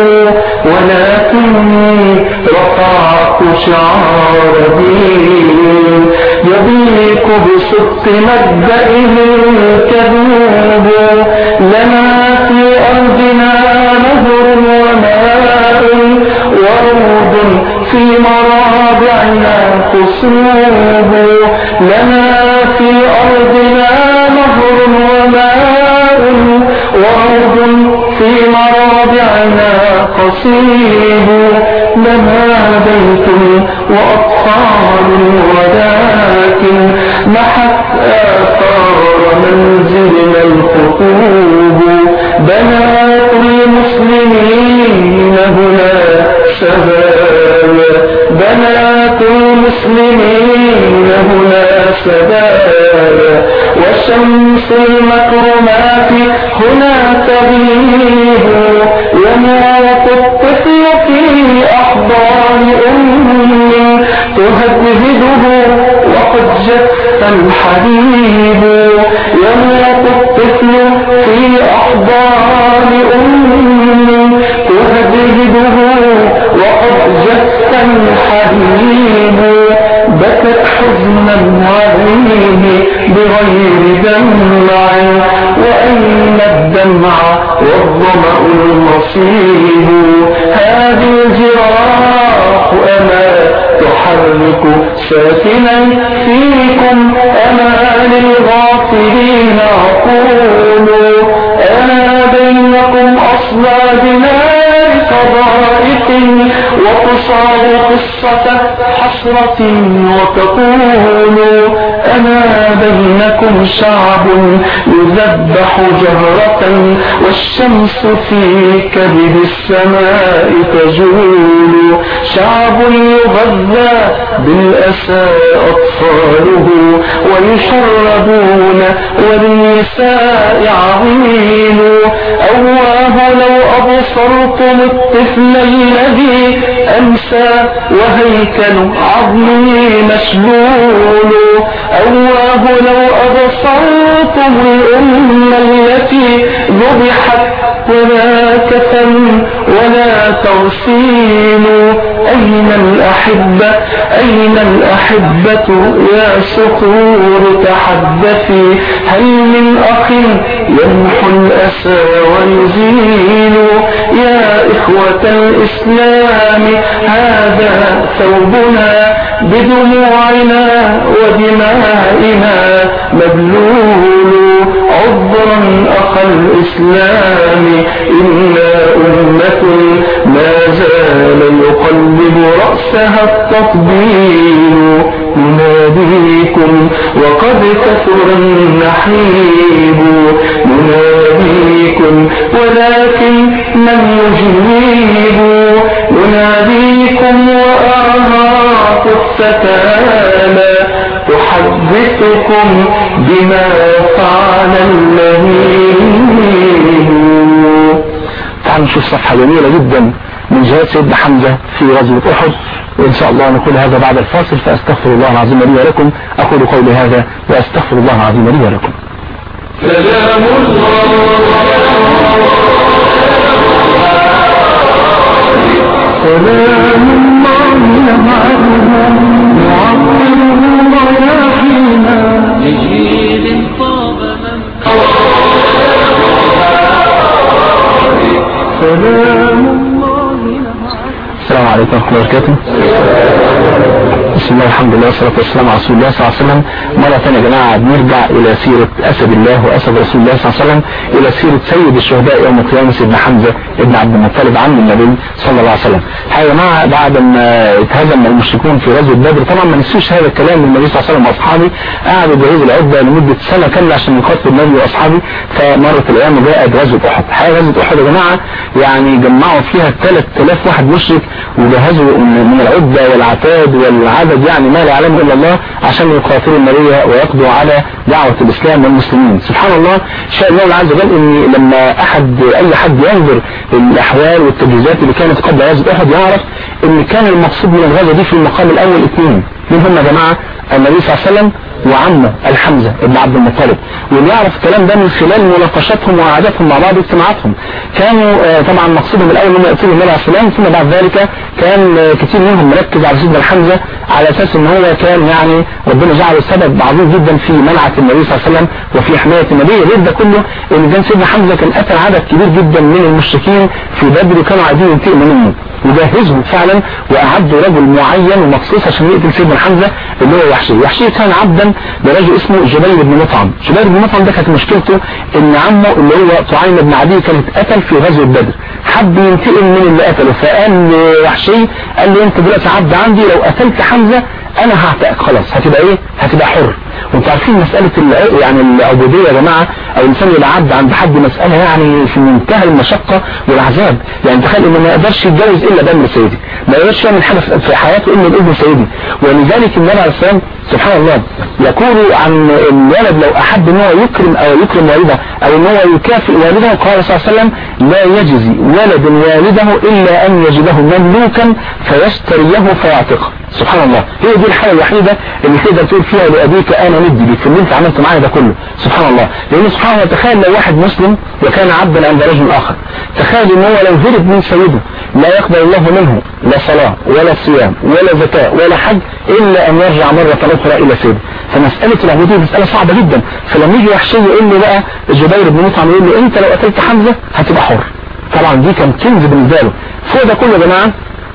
ولكني رفعت شعار دين يضيق بصدق مبدئه الكذوب لنا في أرضنا نهر وماء ورود في مرابعنا خصوب لنا في أرضنا نهر وماء ورود في مرابعنا قصيب لنا بيت وأطفال ولكن محت آثار منزلنا الخطوب بنات المسلمين هنا شباب بنات المسلمين هنا سدايا وشمس المكرمات هنا تغيب يموت الطفل في أحضان أم تهدهده وقد جف الحبيب يموت الطفل في أحضان أم تهدهده وقد جف الحبيب بكت حزنا عليه بغير دمع وأين الدمع والظمأ المصيب هذه الجراح أما تحرك ساكنا فيكم أما للغافلين أقول أنا بينكم أصلى بنار فضائق وتصاب قصة حسرة وتقول أنا بينكم شعب يذبح جهرة والشمس في كبد السماء تجول شعب يغذى بالأسى أطفاله ويشربون والنساء عظيم أواه لو أبصرتم الطفل الذي أمسى وهيكل عظمي مشلول أواه لو أبصرتم الأم التي ذبحت ولا كفن ولا تغسيل أين الأحبة أين الأحبة يا صخور تحدثي هل من أخ يمحو الأسى ويزيل يا إخوة الإسلام هذا ثوبنا بدموعنا ودمائنا مبلول عذرا أخ الإسلام إنا أمة ما زال يقلب رأسها التطبيل نناديكم وقد كثر النحيب نناديكم ولكن من يجيب نناديكم وآهات الستالى تحدثكم بما فعل الذين تعالوا نشوف صفحة جميلة جدا من جهاد سيدنا حمزة في غزوة أحد وإن شاء الله نقول هذا بعد الفاصل فأستغفر الله العظيم لي ولكم أقول قولي هذا وأستغفر الله العظيم لي ولكم سلام الله سلام الله معهم يعظمه رياحينا لجيل طاب من سلام الله السلام عليكم ورحمة الله وبركاته بسم الله الحمد لله والصلاة والسلام على رسول الله صلى الله عليه وسلم مرة ثانية يا جماعة بنرجع إلى سيرة أسد الله وأسد رسول الله صلى الله عليه وسلم إلى سيرة سيد الشهداء يوم القيامة سيدنا حمزة ابن عبد المطلب عم النبي صلى الله عليه وسلم يا جماعة بعد ما اتهزم المشركون في غزوة بدر طبعا ما نسيوش هذا الكلام النبي صلى الله عليه وسلم وأصحابه قعدوا بهذه العدة لمدة سنة كاملة عشان يقاتلوا النبي وأصحابه فمرت الأيام وجاءت غزوة أحد حقيقة غزوة أحد يا جماعة يعني جمعوا فيها 3000 واحد مشرك وجهزوا من العدة والعتاد والعدد يعني ما لا يعلمه إلا الله عشان يقاتلوا النبي ويقضوا على دعوة الإسلام والمسلمين سبحان الله شاء الله عز وجل إن لما أحد أي حد ينظر الأحوال والتجهيزات اللي كانت قبل غزوة أحد يعرف إن كان المقصود من الغزوة دي في المقام الأول اثنين مين هم يا جماعة النبي صلى الله عليه وسلم وعمه الحمزة ابن عبد المطلب واللي يعرف الكلام ده من خلال مناقشاتهم وقعداتهم مع بعض واجتماعاتهم كانوا آه، طبعا مقصودهم الاول انهم يقتلوا النبي عليه السلام ثم بعد ذلك كان آه، كتير منهم مركز على سيدنا الحمزة على اساس ان هو كان يعني ربنا جعله سبب عظيم جدا في منعة النبي صلى الله عليه وسلم وفي حماية النبي غير ده كله ان كان سيدنا حمزة كان قتل عدد كبير جدا من المشركين في بدر وكانوا عايزين ينتقموا منه وجهزهم فعلا واعدوا رجل معين ومخصوص عشان يقتل سيدنا حمزة اللي هو وحشي وحشي كان عبدا لرجل اسمه جبير بن مطعم جبير بن مطعم ده كانت مشكلته ان عمه اللي هو طعيم بن عدي كان اتقتل في غزوة بدر حب ينتقم من اللي قتله فقال لوحشي قال له انت دلوقتي عبد عندي لو قتلت حمزة انا هعتقك خلاص هتبقى ايه هتبقى حر وانتوا عارفين مسألة ال- يعني العبودية يا جماعة او الانسان يبقى عبد عند حد مسألة يعني في منتهى المشقة والعذاب يعني تخيل انه ما يقدرش يتجوز الا بامر سيدي ما يقدرش يعمل حاجة في- في حياته الا بامر سيدي ولذلك النبي عليه السلام سبحان الله يقول عن الولد لو احب ان هو يكرم او يكرم والده او ان هو يكافئ والده قال صلى الله عليه وسلم لا يجزي ولد والده الا ان يجده مملوكا فيشتريه فيعتقه سبحان الله هي دي الحالة الوحيدة اللي تقدر تقول فيها لأبيك أنا ندي بك في اللي أنت عملت معايا ده كله سبحان الله لأن سبحان الله تخيل لو واحد مسلم وكان عبدا عند رجل آخر تخيل إن هو لو هرب من سيده لا يقبل الله منه لا صلاة ولا صيام ولا زكاة ولا حج إلا أن يرجع مرة أخرى إلى سيده فمسألة العبودية مسألة صعبة جدا فلما يجي وحشي يقول لي بقى جبير بن مطعم يقول لي أنت لو قتلت حمزة هتبقى حر طبعا دي كان كنز بالنسبة له فوق ده كله يا جماعة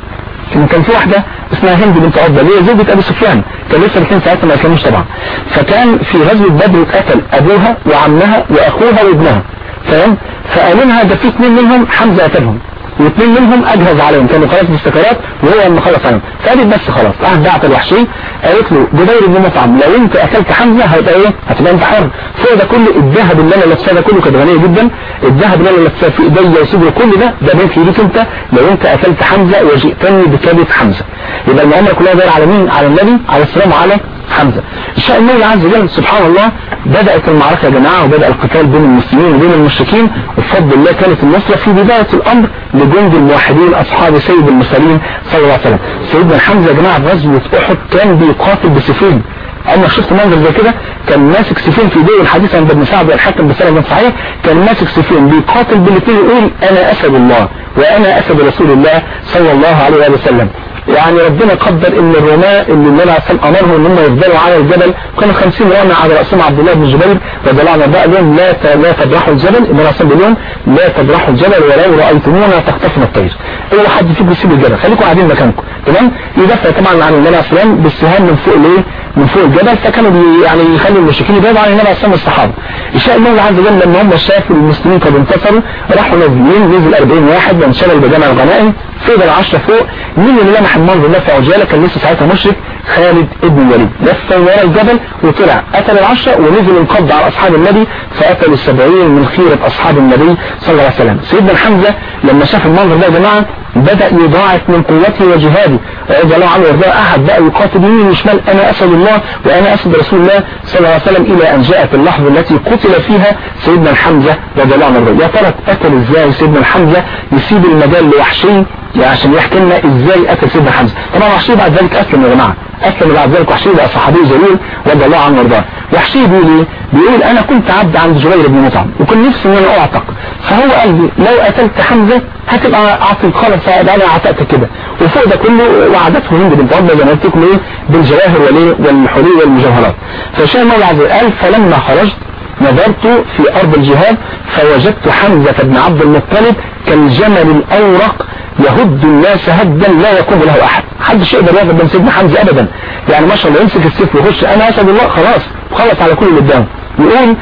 ان كان في واحدة اسمها هند بنت عتبة اللي هي زوجة ابي سفيان كان لسه الاثنين ساعتها ما اسلموش طبعا فكان في غزوة بدر اتقتل ابوها وعمها واخوها وابنها فاهم فقالوا لها ده في اثنين منهم حمزة قتلهم واثنين منهم اجهز عليهم كانوا خلاص مستكرات وهو لما خلص عليهم فقالت بس خلاص راح بعت الوحشي قالت له جبير بن مطعم لو انت اكلت حمزه هيبقى ايه هتبقى انت حر فوق ده كله الذهب اللي انا لابساه ده كله كانت غنيه جدا الذهب اللي انا لابساه في ايديا وصدري كل ده ده بين في ايديك انت لو انت اكلت حمزه وجئتني بكبد حمزه يبقى المؤامره كلها دايره على مين على النبي عليه السلام وعلى حمزة شاء الله عز وجل سبحان الله بدأت المعركة يا جماعة وبدأ القتال بين المسلمين وبين المشركين وبفضل الله كانت النصرة في بداية الأمر لجند الموحدين أصحاب سيد المرسلين صلى الله عليه وسلم سيدنا حمزة يا جماعة في غزوة أحد كان بيقاتل بسيفين اما شفت منظر زي كده كان ماسك سيفين في ايديه الحديث عن ابن سعد والحاكم بسند صحيح كان ماسك سيفين بيقاتل بالاثنين يقول انا اسد الله وانا اسد رسول الله صلى الله عليه وسلم يعني ربنا قدر ان الرماة اللي النبي عليه الصلاه امرهم ان هم يفضلوا على الجبل كانوا 50 رامي على راسهم عبد الله بن جبير رضي الله عنه بقى لهم لا لا تبرحوا الجبل النبي عليه الصلاه والسلام لا تبرحوا الجبل ولو رايتمونا تخطفنا الطير اوعى حد فيكم يسيب الجبل خليكم قاعدين مكانكم تمام يدافع طبعا عن النبي عليه الصلاه والسلام بالسهام من فوق الايه من فوق الجبل فكانوا بي يعني يخلوا المشركين يبعدوا عن النبي عليه الصلاه والصحابه يشاء الله عز وجل لما هم شافوا المسلمين قد انتصروا راحوا نازلين نزل 40 واحد وانشغل بجمع الغنائم فضل 10 فوق مين اللي لمح المنظر ده في عجاله كان لسه ساعتها مشرك خالد ابن الوليد لف ورا الجبل وطلع قتل العشرة ونزل انقض على اصحاب النبي فقتل السبعين من خيرة اصحاب النبي صلى الله عليه وسلم سيدنا حمزة لما شاف المنظر ده يا جماعة بدأ يضاعف من قوته وجهاده رضي الله عنه وارضاه قعد بقى يقاتل يمين وشمال انا اسد الله وانا اسد رسول الله صلى الله عليه وسلم الى ان جاءت اللحظة التي قتل فيها سيدنا الحمزة رضي الله عنه وارضاه يا ترى قتل ازاي سيدنا الحمزة يسيب المجال لوحشي عشان يحكي لنا ازاي قتل سيدنا حمزة طبعا وحشي بعد ذلك اسلم يا جماعة اسلم بعد ذلك وحشي بقى صحابي جليل رضي الله عنه وارضاه وحشي بيقول ايه بيقول انا كنت عبد عند جبير بن مطعم وكنت نفسي ان انا اعتق فهو قال لي لو قتلت حمزة هتبقى اعتق خلاص انا اعتقت كده وفوق ده كله وعدته هند بنت عتبة زي ما قلت لكم ايه بالجواهر والايه والحلي والمجوهرات فشاء الله عز وجل قال فلما خرجت نظرت في أرض الجهاد فوجدت حمزة بن عبد المطلب كالجمل الأورق يهد الناس هدا لا يقوم له أحد حدش يقدر ياخد من سيدنا حمزة أبدا يعني ما شاء الله يمسك السيف ويخش أنا أسد الله خلاص خلص على كل اللي قدامه يقول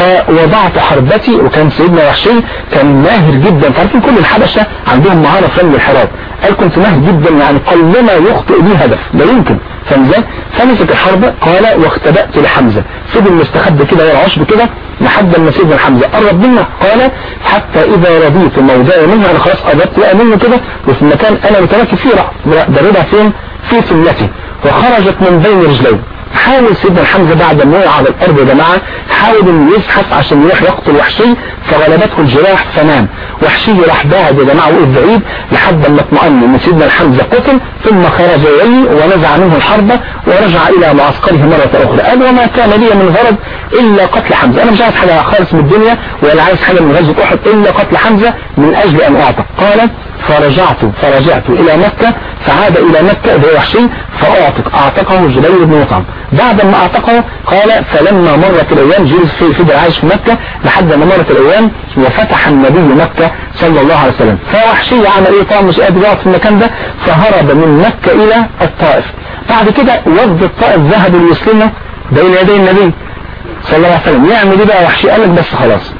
فوضعت حربتي وكان سيدنا وحشي كان ماهر جدا تعرفين كل الحبشة عندهم مهارة في فن الحراب قال كنت ماهر جدا يعني قلما يخطئ لي هدف لا يمكن فمزاج فمسك الحربة قال واختبأت لحمزة فضل مستخبي كده ورا عشب كده لحد ما سيدنا حمزة قرب منه قال حتى إذا رضيت موضعي منه أنا خلاص قربت بقى منه كده وفي المكان أنا متمكن فيه راح ضربها فين في سلتي وخرجت من بين رجليه حاول سيدنا حمزة بعد ما وقع على الارض يا جماعة حاول انه يزحف عشان يروح يقتل وحشي فغلبته الجراح فنام وحشي راح بعد يا جماعة وقف بعيد لحد ما اطمأن ان سيدنا الحمزة قتل ثم خرج اليه ونزع منه الحربة ورجع الى معسكره مرة اخرى قال وما كان لي من غرض الا قتل حمزة انا مش عايز حاجة خالص من الدنيا ولا عايز حاجة من غزوة احد الا قتل حمزة من اجل ان اعتق قال فرجعت فرجعت الى مكة فعاد الى مكة ذو وحشي فاعتق اعتقه جبير بن مطعم بعد ما اعتقه قال فلما مرت الايام جلس في فضل عايش في مكة لحد ما مرت الايام وفتح النبي مكة صلى الله عليه وسلم فوحشي عمل ايه طبعا مش قادر يقعد في المكان ده فهرب من مكة الى الطائف بعد كده وفد الطائف ذهبوا ليسلموا بين يدي النبي صلى الله عليه وسلم يعمل ايه بقى وحشي قال لك بس خلاص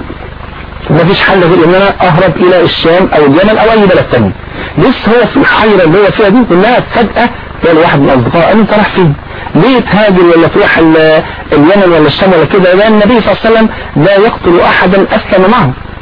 مفيش حل غير ان انا اهرب الى الشام او اليمن او اي بلد تاني لسه هو في الحيرة اللي هو فيها دي انها فجأة قال واحد من اصدقائه قال انت رايح فين ليه تهاجر ولا تروح اليمن ولا الشام ولا كده ده النبي صلى الله عليه وسلم لا يقتل احدا اسلم معه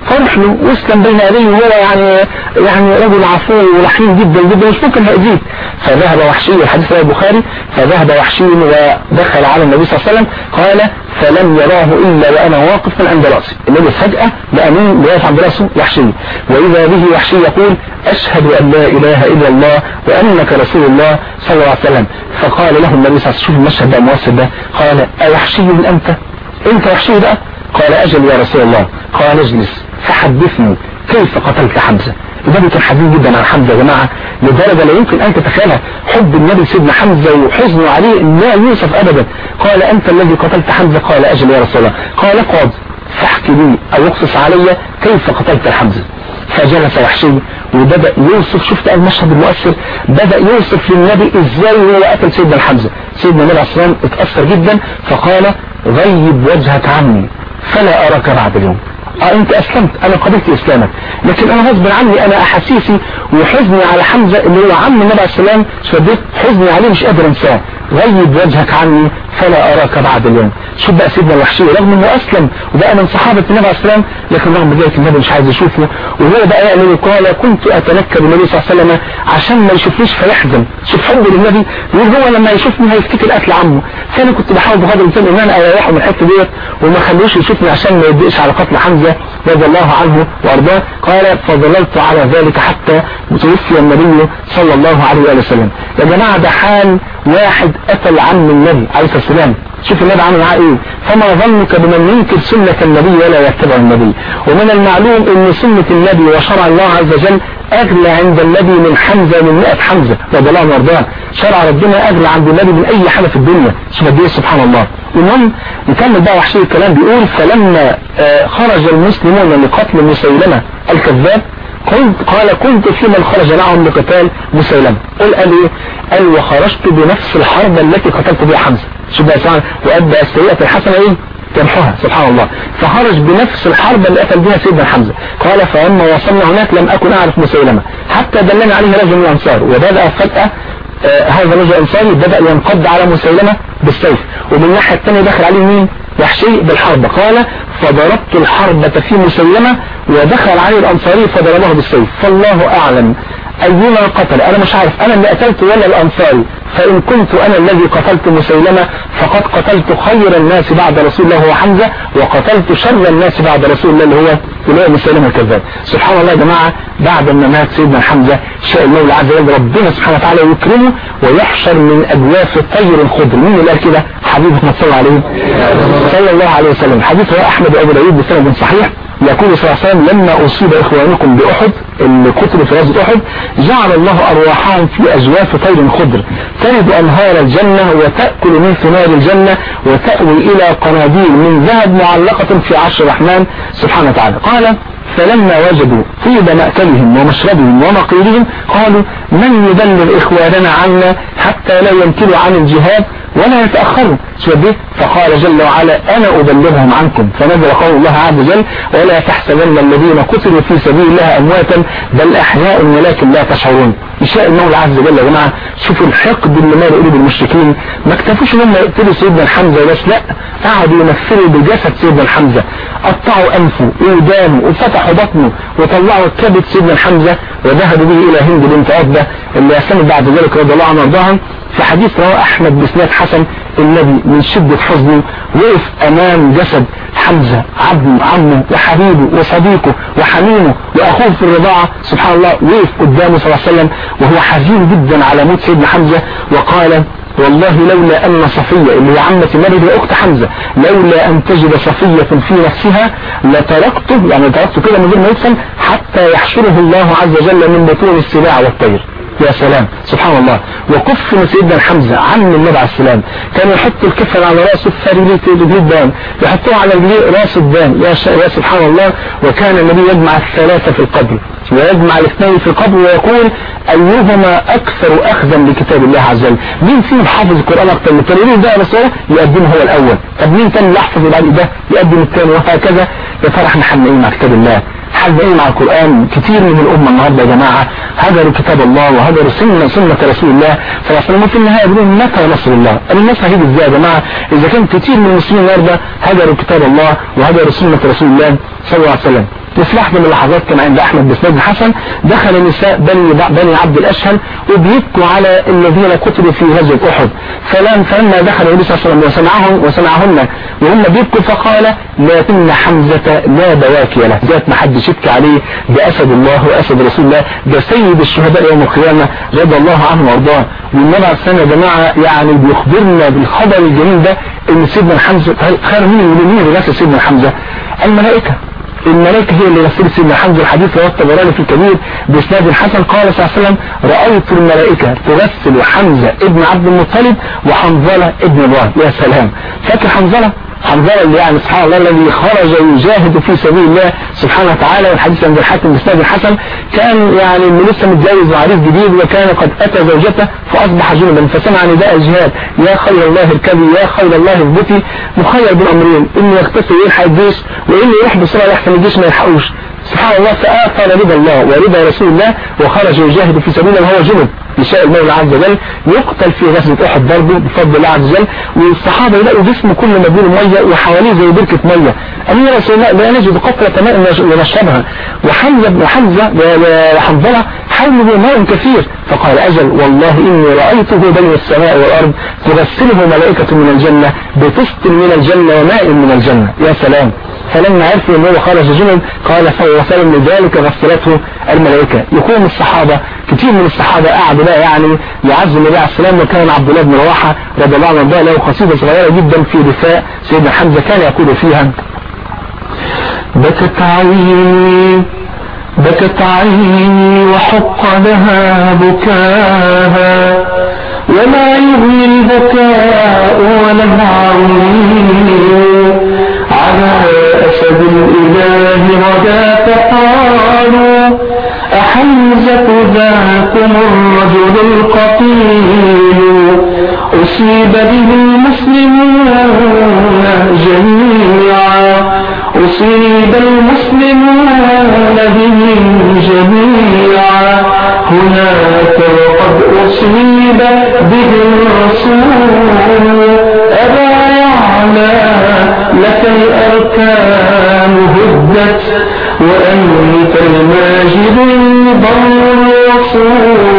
فرح له واسلم بين يديه وهو يعني يعني رجل عفو ورحيم جدا جدا مش ممكن هيأذيك فذهب وحشي الحديث رواه البخاري فذهب وحشي ودخل على النبي صلى الله عليه وسلم قال فلم يراه الا وانا واقف من عند راسي النبي فجأة لقى مين واقف عند راسه وحشي واذا به وحشي يقول اشهد ان لا اله الا الله وانك رسول الله صلى الله عليه وسلم فقال له النبي صلى الله عليه وسلم شوف المشهد ده المؤثر ده قال اوحشي انت انت وحشي بقى قال اجل يا رسول الله قال اجلس فحدثني كيف قتلت حمزة النبي كان حزين جدا على حمزة يا جماعة لدرجة لا يمكن أن تتخيلها حب النبي سيدنا حمزة وحزنه عليه لا يوصف أبدا قال أنت الذي قتلت حمزة قال أجل يا رسول الله قال قاد فاحكي لي أو اقصص علي كيف قتلت حمزة فجلس وحشي وبدأ يوصف شفت المشهد المؤثر بدأ يوصف للنبي ازاي هو قتل سيدنا الحمزة سيدنا النبي عليه الصلاة والسلام اتأثر جدا فقال غيب وجهك عني فلا أراك بعد اليوم اه انت اسلمت انا قبلت اسلامك لكن انا غصب عني انا احاسيسي وحزني على حمزة اللي هو عم النبي عليه السلام شديت حزني عليه مش قادر انساه غيب وجهك عني فلا اراك بعد اليوم شوف بقى سيدنا الوحشي رغم انه اسلم وبقى من صحابة النبي عليه السلام لكن رغم ذلك النبي مش عايز يشوفه وهو بقى يعمل قال كنت اتنكب النبي صلى الله عليه وسلم عشان ما يشوفنيش فيحزن شوف حبه للنبي يقول هو لما يشوفني هيفتكر قتل عمه فانا كنت بحاول بقدر الامكان ان انا اريحه من الحته ديت وما اخلوش يشوفني عشان ما يضايقش على قتل حمزه رضي الله عنه وارضاه قال فظللت على ذلك حتى توفي النبي صلى الله عليه وآله وسلم يا جماعة ده حال واحد قتل عم النبي عليه الصلاة والسلام شوف النبي عمل معاه ايه فما ظنك بمن ينكر سنة النبي ولا يتبع النبي ومن المعلوم ان سنة النبي وشرع الله عز وجل اغلى عند النبي من حمزة من مئة حمزة رضي الله عنه وارضاه شرع ربنا اغلى عند النبي من اي حاجة في الدنيا شوف قد ايه سبحان الله المهم نكمل بقى وحشي الكلام بيقول فلما آه خرج المسلمون لقتل مسيلمة الكذاب كنت قال كنت في من خرج معهم لقتال مسيلمة قل قال ايه قال وخرجت بنفس الحرب التي قتلت بها حمزة شوف بقى سبحان وأدى السيئة الحسنة ايه تمحوها سبحان الله فخرج بنفس الحرب اللي قتل بها سيدنا حمزة قال فلما وصلنا هناك لم أكن أعرف مسيلمة حتى دلني عليه رجل من الأنصار وبدأ فجأة آه هذا الرجل الأنصاري بدأ ينقض على مسيلمة بالسيف ومن الناحية الثانية دخل عليه مين وحشي بالحرب قال فضربت الحربة في مسيلمة ودخل عليه الأنصاري فضربه بالسيف فالله أعلم أيما قتل أنا مش عارف أنا اللي قتلت ولا الأنصاري فإن كنت أنا الذي قتلت مسيلمة فقد قتلت خير الناس بعد رسول الله هو حمزة وقتلت شر الناس بعد رسول الله اللي هو اللي هو مسيلمة الكذاب سبحان الله يا جماعة بعد ما مات سيدنا حمزة شاء المولى عز وجل ربنا سبحانه وتعالى يكرمه ويحشر من أجواف طير خضر مين اللي قال كده حبيبنا صلى الله عليه صلى الله عليه وسلم حديث هو أحمد أبو داود بسند صحيح يقول صلى الله عليه وسلم لما أصيب إخوانكم بأحد اللي قتلوا في غزوة أحد جعل الله أرواحهم في أجواف طير خضر ترد أنهار الجنة وتأكل من ثمار الجنة وتأوي إلى قناديل من ذهب معلقة في عرش الرحمن سبحانه وتعالى قال فلما وجدوا طيب مأكلهم ومشربهم ومقيلهم قالوا من يبلغ إخواننا عنا حتى لا ينكلوا عن الجهاد ولا يتأخروا شو دي فقال جل وعلا أنا أبلغهم عنكم فنزل قول الله عز وجل ولا تحسبن الذين قتلوا في سبيل الله أمواتا بل أحياء ولكن لا تشعرون يشاء المولى عز وجل يا جماعة شوفوا الحقد اللي مال قلوب المشركين ما اكتفوش ان هم يقتلوا سيدنا الحمزة بس لا قعدوا يمثلوا بجسد سيدنا الحمزة قطعوا أنفه وودانه وفتحوا بطنه وطلعوا كبد سيدنا الحمزة وذهبوا به إلى هند بنت عتبة اللي أسلمت بعد ذلك رضي الله عنها وارضاها في حديث رواه أحمد بسناد حسن النبي من شدة حزنه وقف أمام جسد حمزة عبده عمه وحبيبه وصديقه وحميمه وأخوه في الرضاعة سبحان الله وقف قدامه صلى الله عليه وسلم وهو حزين جدا على موت سيدنا حمزة وقال والله لولا أن صفية اللي هي عمة النبي هي أخت حمزة لولا أن تجد صفية في نفسها لتركته يعني تركته كده من غير ما يدفن حتى يحشره الله عز وجل من بطون السباع والطير يا سلام سبحان الله وكفن سيدنا حمزة عم النبي عليه السلام كان يحط الكفن على راسه فريلة الدان يحطوه على راس الدان يا, ش... يا سبحان الله وكان النبي يجمع الثلاثة في القبر ويجمع الاثنين في القبر ويقول أيهما أكثر أخذا لكتاب الله عز وجل مين فيهم حافظ القرآن أكثر من التاني ده بس يقدمه هو الأول طب مين تاني اللي يحفظ بعد ده يقدم الثاني وهكذا يا ترى احنا حنا ايه مع كتاب الله حل ايه مع القرآن كتير من الأمة النهاردة يا جماعة هجروا كتاب الله وهجروا سنة سنة رسول الله صلى الله عليه وسلم وفي النهاية يقولون متى نصر الله النصر هيجي ازاي يا جماعة إذا كان كتير من المسلمين النهاردة هجروا كتاب الله وهجروا سنة رسول الله صلى الله عليه وسلم وفي لحظة من اللحظات كان عند أحمد بن الحسن دخل نساء بني بني عبد الأشهل وبيبكوا على الذين قتلوا في غزوة أحد فلم فلما دخل النبي صلى الله عليه وسلم وسمعهم وسمعهن وهم بيبكوا فقال لكن حمزة لا بواكي له ذات ما حدش يبكي عليه ده أسد الله وأسد رسول الله ده سيد الشهداء يوم القيامة رضي الله عنه وارضاه والنبي عليه السنة يا جماعة يعني بيخبرنا بالخبر الجميل ده ان سيدنا حمزة خير مين المؤمنين اللي غسل سيدنا حمزة الملائكة الملائكة هي اللي غسلت سيدنا حمزة الحديث رواه الطبراني في الكبير بإسناد حسن قال صلى الله عليه وسلم رأيت الملائكة تغسل حمزة ابن عبد المطلب وحنظلة ابن الله يا سلام فاكر حنظلة حنظلة اللي يعني سبحان الله الذي خرج يجاهد في سبيل الله سبحانه وتعالى والحديث عند الحاكم بإسناد الحسن كان يعني من لسه متجوز وعريس جديد وكان قد أتى زوجته فأصبح جنبا فسمع نداء الجهاد يا خير الله اركبي يا خير الله اثبتي مخير بين أمرين إنه يغتسل ويلحق الجيش وإنه يروح بسرعة يحسن الجيش ما يلحقوش سبحان الله فآثر رضا الله ورضا رسول الله وخرج يجاهد في سبيل الله وهو جنب يشاء المولى عز وجل يقتل في غزوة أحد برضه بفضل الله عز وجل والصحابة يلاقوا جسمه كل مدينة مية وحواليه زي بركة مية قالوا يا رسول الله لا نجد قطرة ماء ونشربها وحمزة بن حمزة وحنظلة حوله ماء كثير فقال أجل والله إني رأيته بين السماء والأرض تغسله ملائكة من الجنة بطست من الجنة وماء من الجنة يا سلام فلما عرفوا ان هو خرج جنب قال فوصل لذلك غسلته الملائكة يقوم الصحابة كثير من الصحابة قعدوا بقى يعني يعزوا النبي عليه السلام وكان عبد الله بن رواحة رضي الله عنه بقى له قصيدة صغيرة جدا في دفاع سيدنا حمزة كان يقول فيها بكت عيني بكت عيني وحق لها بكاها ولا يغني البكاء ولا العويل على أسد الإله غدا فقالوا أحمزة ذاكم الرجل القتيل أصيب به المسلمون جميعا أصيب المسلمون به جميعا هناك وقد أصيب به الرسول أبا يعلى لك الأركان هدت وأنت الماجد البر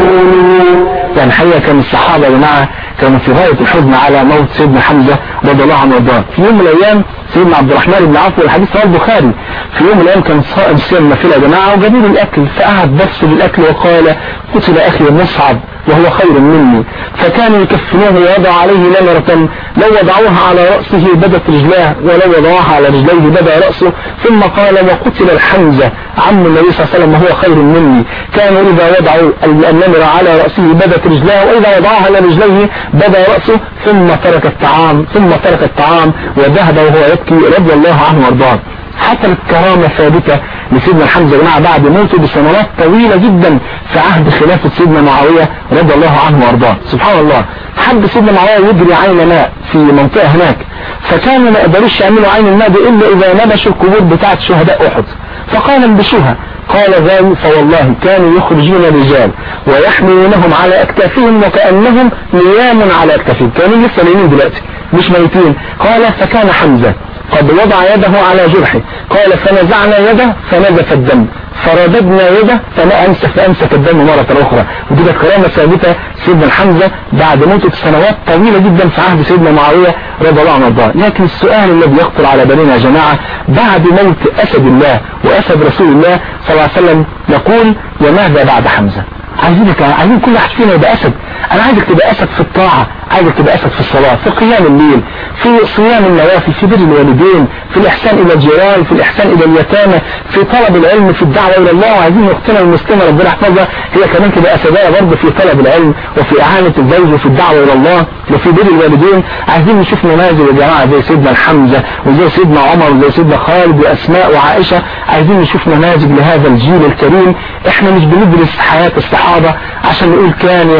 الرسول يعني حقيقة كان الصحابة يا جماعة كانوا في غاية الحزن على موت سيدنا حمزة رضي الله عنه وارضاه في يوم من الأيام سيدنا عبد الرحمن بن عوف والحديث رواه البخاري في يوم من الأيام كان صائم صيام نافلة يا جماعة وجابوا له الأكل فقعد بس بالأكل وقال قتل أخي مصعب وهو خير مني فكانوا يكفنوه ويضع عليه نمرة لو وضعوها على رأسه بدت رجلاه ولو وضعوها على رجليه بدا رأسه ثم قال وقتل الحمزة عم النبي صلى الله عليه وسلم وهو خير مني كانوا إذا وضعوا النمرة على رأسه بدت رجلاه وإذا وضعها على رجليه بدا رأسه ثم ترك الطعام ثم ترك الطعام وذهب وهو يبكي رضي الله عنه وارضاه حصلت كرامة ثابتة لسيدنا حمزة يا جماعة بعد موته بسنوات طويلة جدا في عهد خلافة سيدنا معاوية رضي الله عنه وارضاه سبحان الله حب سيدنا معاوية يجري عين ماء في منطقة هناك فكانوا ما قدروش يعملوا عين الماء دي إلا إذا نبشوا القبور بتاعت شهداء أحد فقال انبشوها قال ذلك فوالله كانوا يخرجون الرجال ويحملونهم على أكتافهم وكأنهم نيام على أكتافهم كانوا لسه نايمين دلوقتي مش ميتين قال فكان حمزة قد وضع يده على جرحه قال فنزعنا يده فنزف الدم فرددنا يده فأمسك فأمسك الدم مرة أخرى ودي كانت كرامة ثابتة سيدنا حمزة بعد موته سنوات طويلة جدا في عهد سيدنا معاوية رضي الله عنه وارضاه لكن السؤال الذي يخطر على بالنا يا جماعة بعد موت أسد الله وأسد رسول الله صلى الله عليه وسلم يقول وماذا بعد حمزة عايزينك عايزين كل واحد فينا يبقى أسد أنا عايزك تبقى أسد في الطاعة عايزك تبقى أسد في الصلاة في قيام الليل في صيام النوافل في بر الوالدين في الإحسان إلى الجيران في الإحسان إلى اليتامى في طلب العلم في الدعوة إلى الله وعايزين أختنا المسلمة ربنا يحفظها هي كمان تبقى أسداء برضه في طلب العلم وفي إعانة الزوج وفي الدعوة إلى الله وفي بر الوالدين عايزين نشوف نماذج يا جماعة زي سيدنا الحمزة وزي سيدنا عمر وزي سيدنا خالد وأسماء وعائشة عايزين نشوف نماذج لهذا الجيل الكريم احنا مش بندرس حياة الصحابة عشان نقول كان وما كان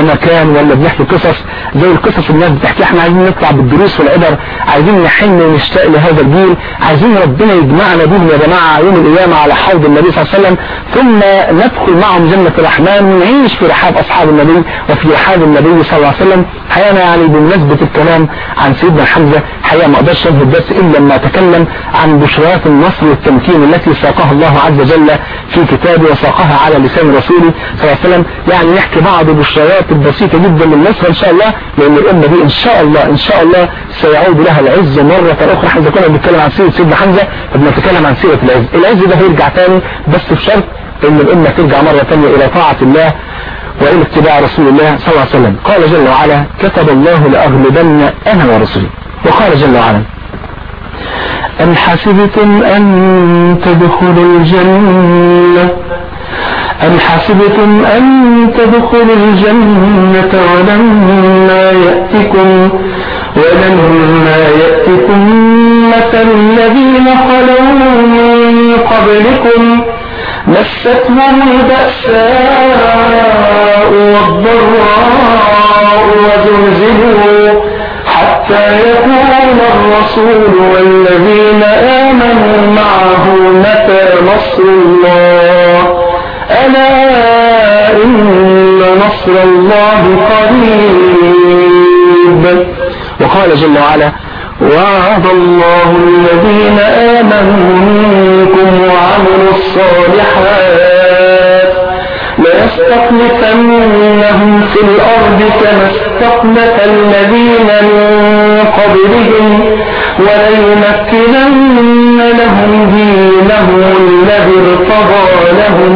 ولا بنحكي قصص زي القصص الناس بتحكي احنا عايزين نطلع بالدروس والعبر عايزين نحن ونشتاق لهذا الجيل عايزين ربنا يجمعنا بهم يا جماعة يوم القيامة على حوض النبي صلى الله عليه وسلم ثم ندخل معهم جنة الرحمن ونعيش في رحاب أصحاب النبي وفي رحاب النبي صلى الله عليه وسلم حقيقة يعني بمناسبة الكلام عن سيدنا حمزة حقيقة ما اقدرش انهي الدرس الا لما اتكلم عن بشرات النصر والتمكين التي ساقها الله عز وجل في كتابه وساقها على لسان رسوله صلى الله عليه وسلم يعني نحكي بعض البشريات البسيطة جدا للنصر ان شاء الله لان الامة دي ان شاء الله ان شاء الله سيعود لها العز مرة اخرى احنا إذا كنا بنتكلم عن سيرة سيدنا حمزة فبنتكلم عن سيرة العز العز ده هيرجع تاني بس بشرط ان الامة ترجع مرة تانية الى طاعة الله وإلى اتباع رسول الله صلى الله عليه وسلم قال جل وعلا كتب الله لأغلبن أنا ورسلي وقال جل وعلا أم حسبتم أن تدخلوا الجنة أم حسبتم أن تدخلوا الجنة ولما يأتكم ولما يأتكم مثل الذين خلوا من قبلكم مستهم البأساء والضراء وزلزلوا حتى يقول الرسول والذين آمنوا معه متى نصر الله ألا إن نصر الله قريب وقال جل وعلا وعد الله الذين آمنوا منكم وعملوا الصالحات ليستخلفنهم في الأرض كما استخلف الذين من قبلهم وليمكنن لهم دينهم الذي ارتضى لهم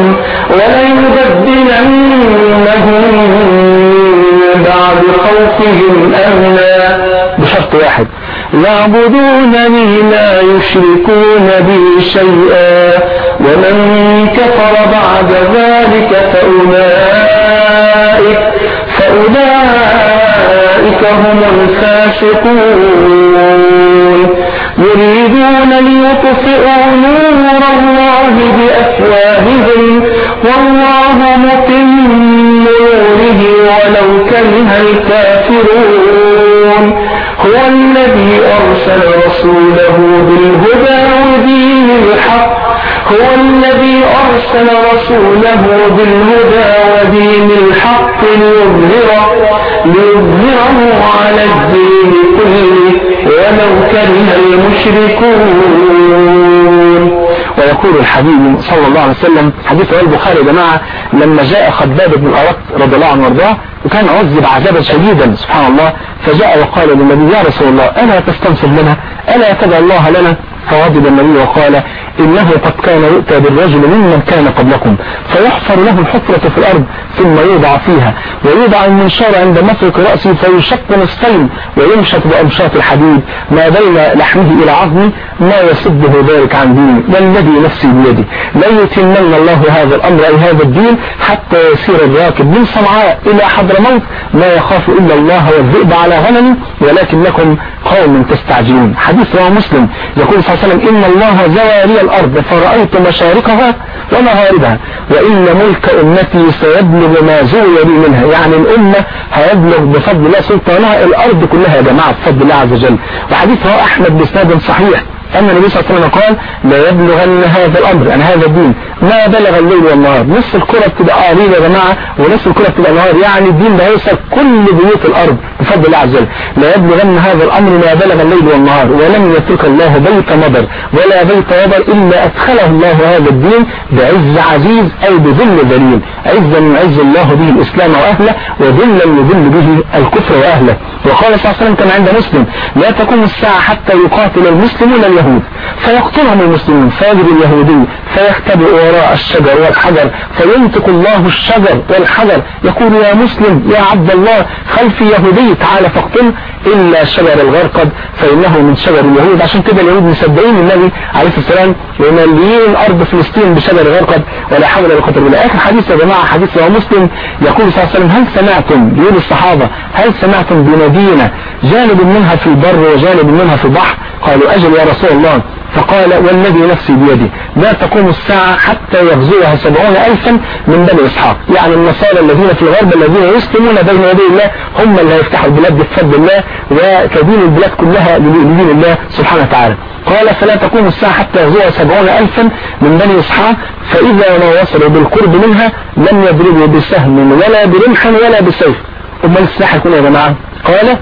وليبدلنهم بعد خوفهم أمنا بشرط واحد يعبدونني لا يشركون بي شيئا ومن كفر بعد ذلك فأولئك فأولئك هم الفاسقون يريدون ليطفئوا نور الله بأفواههم والله متم نوره ولو كره الكافرون هو الذي أرسل رسوله بالهدى ودين الحق هو الذي أرسل رسوله بالهدى ودين الحق ليظهره, ليظهره على الدين كله ولو كره المشركون ويقول الحبيب صلى الله عليه وسلم حديث رواه البخاري يا جماعة لما جاء خباب بن الأرط رضي الله عنه وارضاه وكان عذب عذابا شديدا سبحان الله فجاء وقال للنبي يا رسول الله ألا تستنصر لنا ألا تدعو الله لنا فغضب النبي وقال إنه قد كان يؤتى بالرجل ممن كان قبلكم فيحفر له الحفرة في الأرض ثم يوضع فيها ويوضع المنشار عند مفرق رأسه فيشق نصفين ويمشط بأمشاط الحديد ما بين لحمه إلى عظمه ما يصده ذلك عن دينه والذي نفسي بيده لا يتمن الله هذا الأمر أي هذا الدين حتى يسير الراكب من صنعاء إلى حضرموت لا يخاف إلا الله والذئب على غنمه ولكنكم قوم تستعجلون حديث رواه مسلم يقول صلى الله عليه وسلم إن الله زوى لي الأرض فرأيت مشارقها ومغاربها وإن ملك أمتي سيبلغ ما زوي لي منها يعني الأمة هيبلغ بفضل الله سلطانها الأرض كلها يا جماعة بفضل الله عز وجل وحديث رواه أحمد بإسناد صحيح أن النبي صلى الله عليه وسلم قال لا يبلغن هذا الأمر يعني هذا الدين ما بلغ الليل والنهار نصف الكرة بتبقى قليل يا جماعة ونصف الكرة بتبقى نهار يعني الدين ده هيوصل كل بيوت الأرض بفضل الله عز وجل لا يبلغن هذا الأمر ما بلغ الليل والنهار ولم يترك الله بيت مضر ولا بيت وبر إلا أدخله الله هذا الدين بعز عزيز أو بذل ذليل عزا يعز الله به الإسلام وأهله وذلا يذل به الكفر وأهله وقال صلى الله عليه وسلم كما عند مسلم لا تقوم الساعة حتى يقاتل المسلمون اليهود فيقتلهم المسلمون فيجري اليهودي فيختبئ وراء الشجر والحجر فينطق الله الشجر والحجر يقول يا مسلم يا عبد الله خلفي يهودي تعال فاقتل إلا شجر الغرقد فإنه من شجر اليهود عشان كده اليهود مصدقين النبي عليه الصلاة والسلام ومليين أرض فلسطين بشجر غرقد ولا حول ولا قوة إلا بالله آخر حديث يا جماعة حديث رواه مسلم يقول صلى الله عليه وسلم هل سمعتم بيقول الصحابة هل سمعتم بمدينة جانب منها في البر وجانب منها في البحر قالوا أجل يا رسول الله فقال والذي نفسي بيدي لا تقوم الساعة حتى يغزوها سبعون ألفا من بني إسحاق يعني النصارى الذين في الغرب الذين يسلمون بين يدي الله هم اللي هيفتحوا البلاد بفضل الله وتدين البلاد كلها لدين الله سبحانه وتعالى قال فلا تقوم الساعة حتى يغزوها سبعون ألفا من بني إسحاق فإذا ما وصلوا بالقرب منها لم يضربوا بسهم ولا برمح ولا بسيف أمال السلاح يكون يا جماعة قال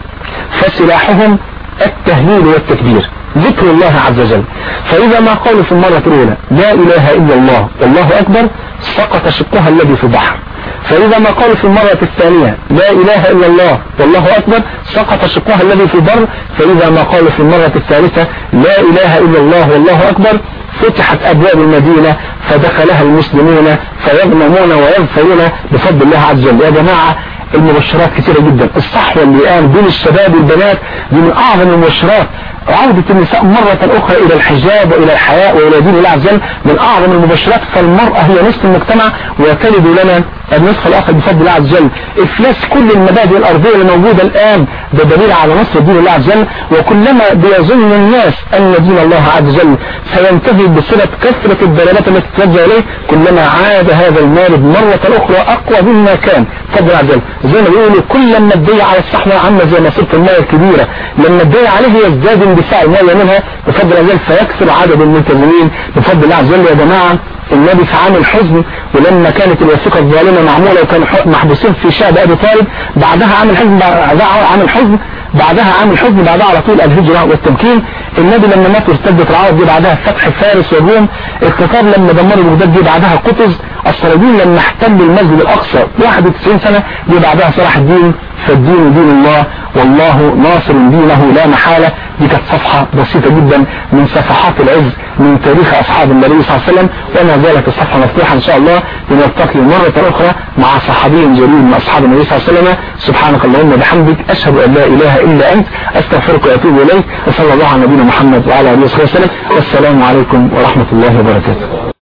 فسلاحهم التهليل والتكبير ذكر الله عز وجل فإذا ما قالوا في المرة الأولى لا إله إلا الله والله أكبر سقط شقها الذي في البحر فإذا ما قالوا في المرة الثانية لا إله إلا الله والله أكبر سقط شقها الذي في البر فإذا ما قالوا في المرة الثالثة لا إله إلا الله والله أكبر فتحت أبواب المدينة فدخلها المسلمون فيغنمون ويغفرون بفضل الله عز وجل يا جماعة المبشرات كثيرة جدا الصحوة اللي قام بين الشباب والبنات دي من أعظم المبشرات عودة النساء مرة أخرى إلى الحجاب وإلى الحياء وإلى دين الله عز وجل من أعظم المبشرات فالمرأة هي نصف المجتمع وتلد لنا النصف الآخر بفضل الله عز وجل إفلاس كل المبادئ الأرضية اللي موجودة الآن ده دليل على نصر دين الله عز وجل وكلما بيظن الناس أن دين الله عز وجل سينتهي بصلة كثرة الدلالات التي تتوجه إليه كلما عاد هذا المارد مرة أخرى أقوى مما كان فضل الله عز وجل زي ما بيقولوا كل ما الدي على الصحوة عامة زي مصيرة الماء الكبيرة لما الدي عليه يزداد اندفاع الماء منها بفضل الله عز وجل فيكثر عدد الملتزمين بفضل الله عز وجل يا جماعة النبي في عام الحزن ولما كانت الوثيقة الظالمة معمولة وكانوا محبوسين في شعب أبي طالب بعدها عام الحزن بعدها عام الحزن بعدها عام الحزن بعدها على طول الهجرة والتمكين النبي لما مات وارتدت العرب دي بعدها فتح فارس والروم التتار لما دمروا بغداد دي بعدها قطز الصليبيين لما احتلوا المسجد الأقصى 91 سنة دي بعدها صلاح الدين فالدين دين الله والله ناصر دينه لا محالة دي كانت صفحة بسيطة جدا من صفحات العز من تاريخ أصحاب النبي صلى الله عليه وسلم وما زالت الصفحة مفتوحة إن شاء الله لنلتقي مرة أخرى مع صحابي جليل من أصحاب النبي صلى الله عليه وسلم سبحانك اللهم وبحمدك أشهد أن لا إله إلا أنت أستغفرك وأتوب إليك وصلى الله على نبينا محمد وعلى آله وصحبه وسلم والسلام عليكم ورحمة الله وبركاته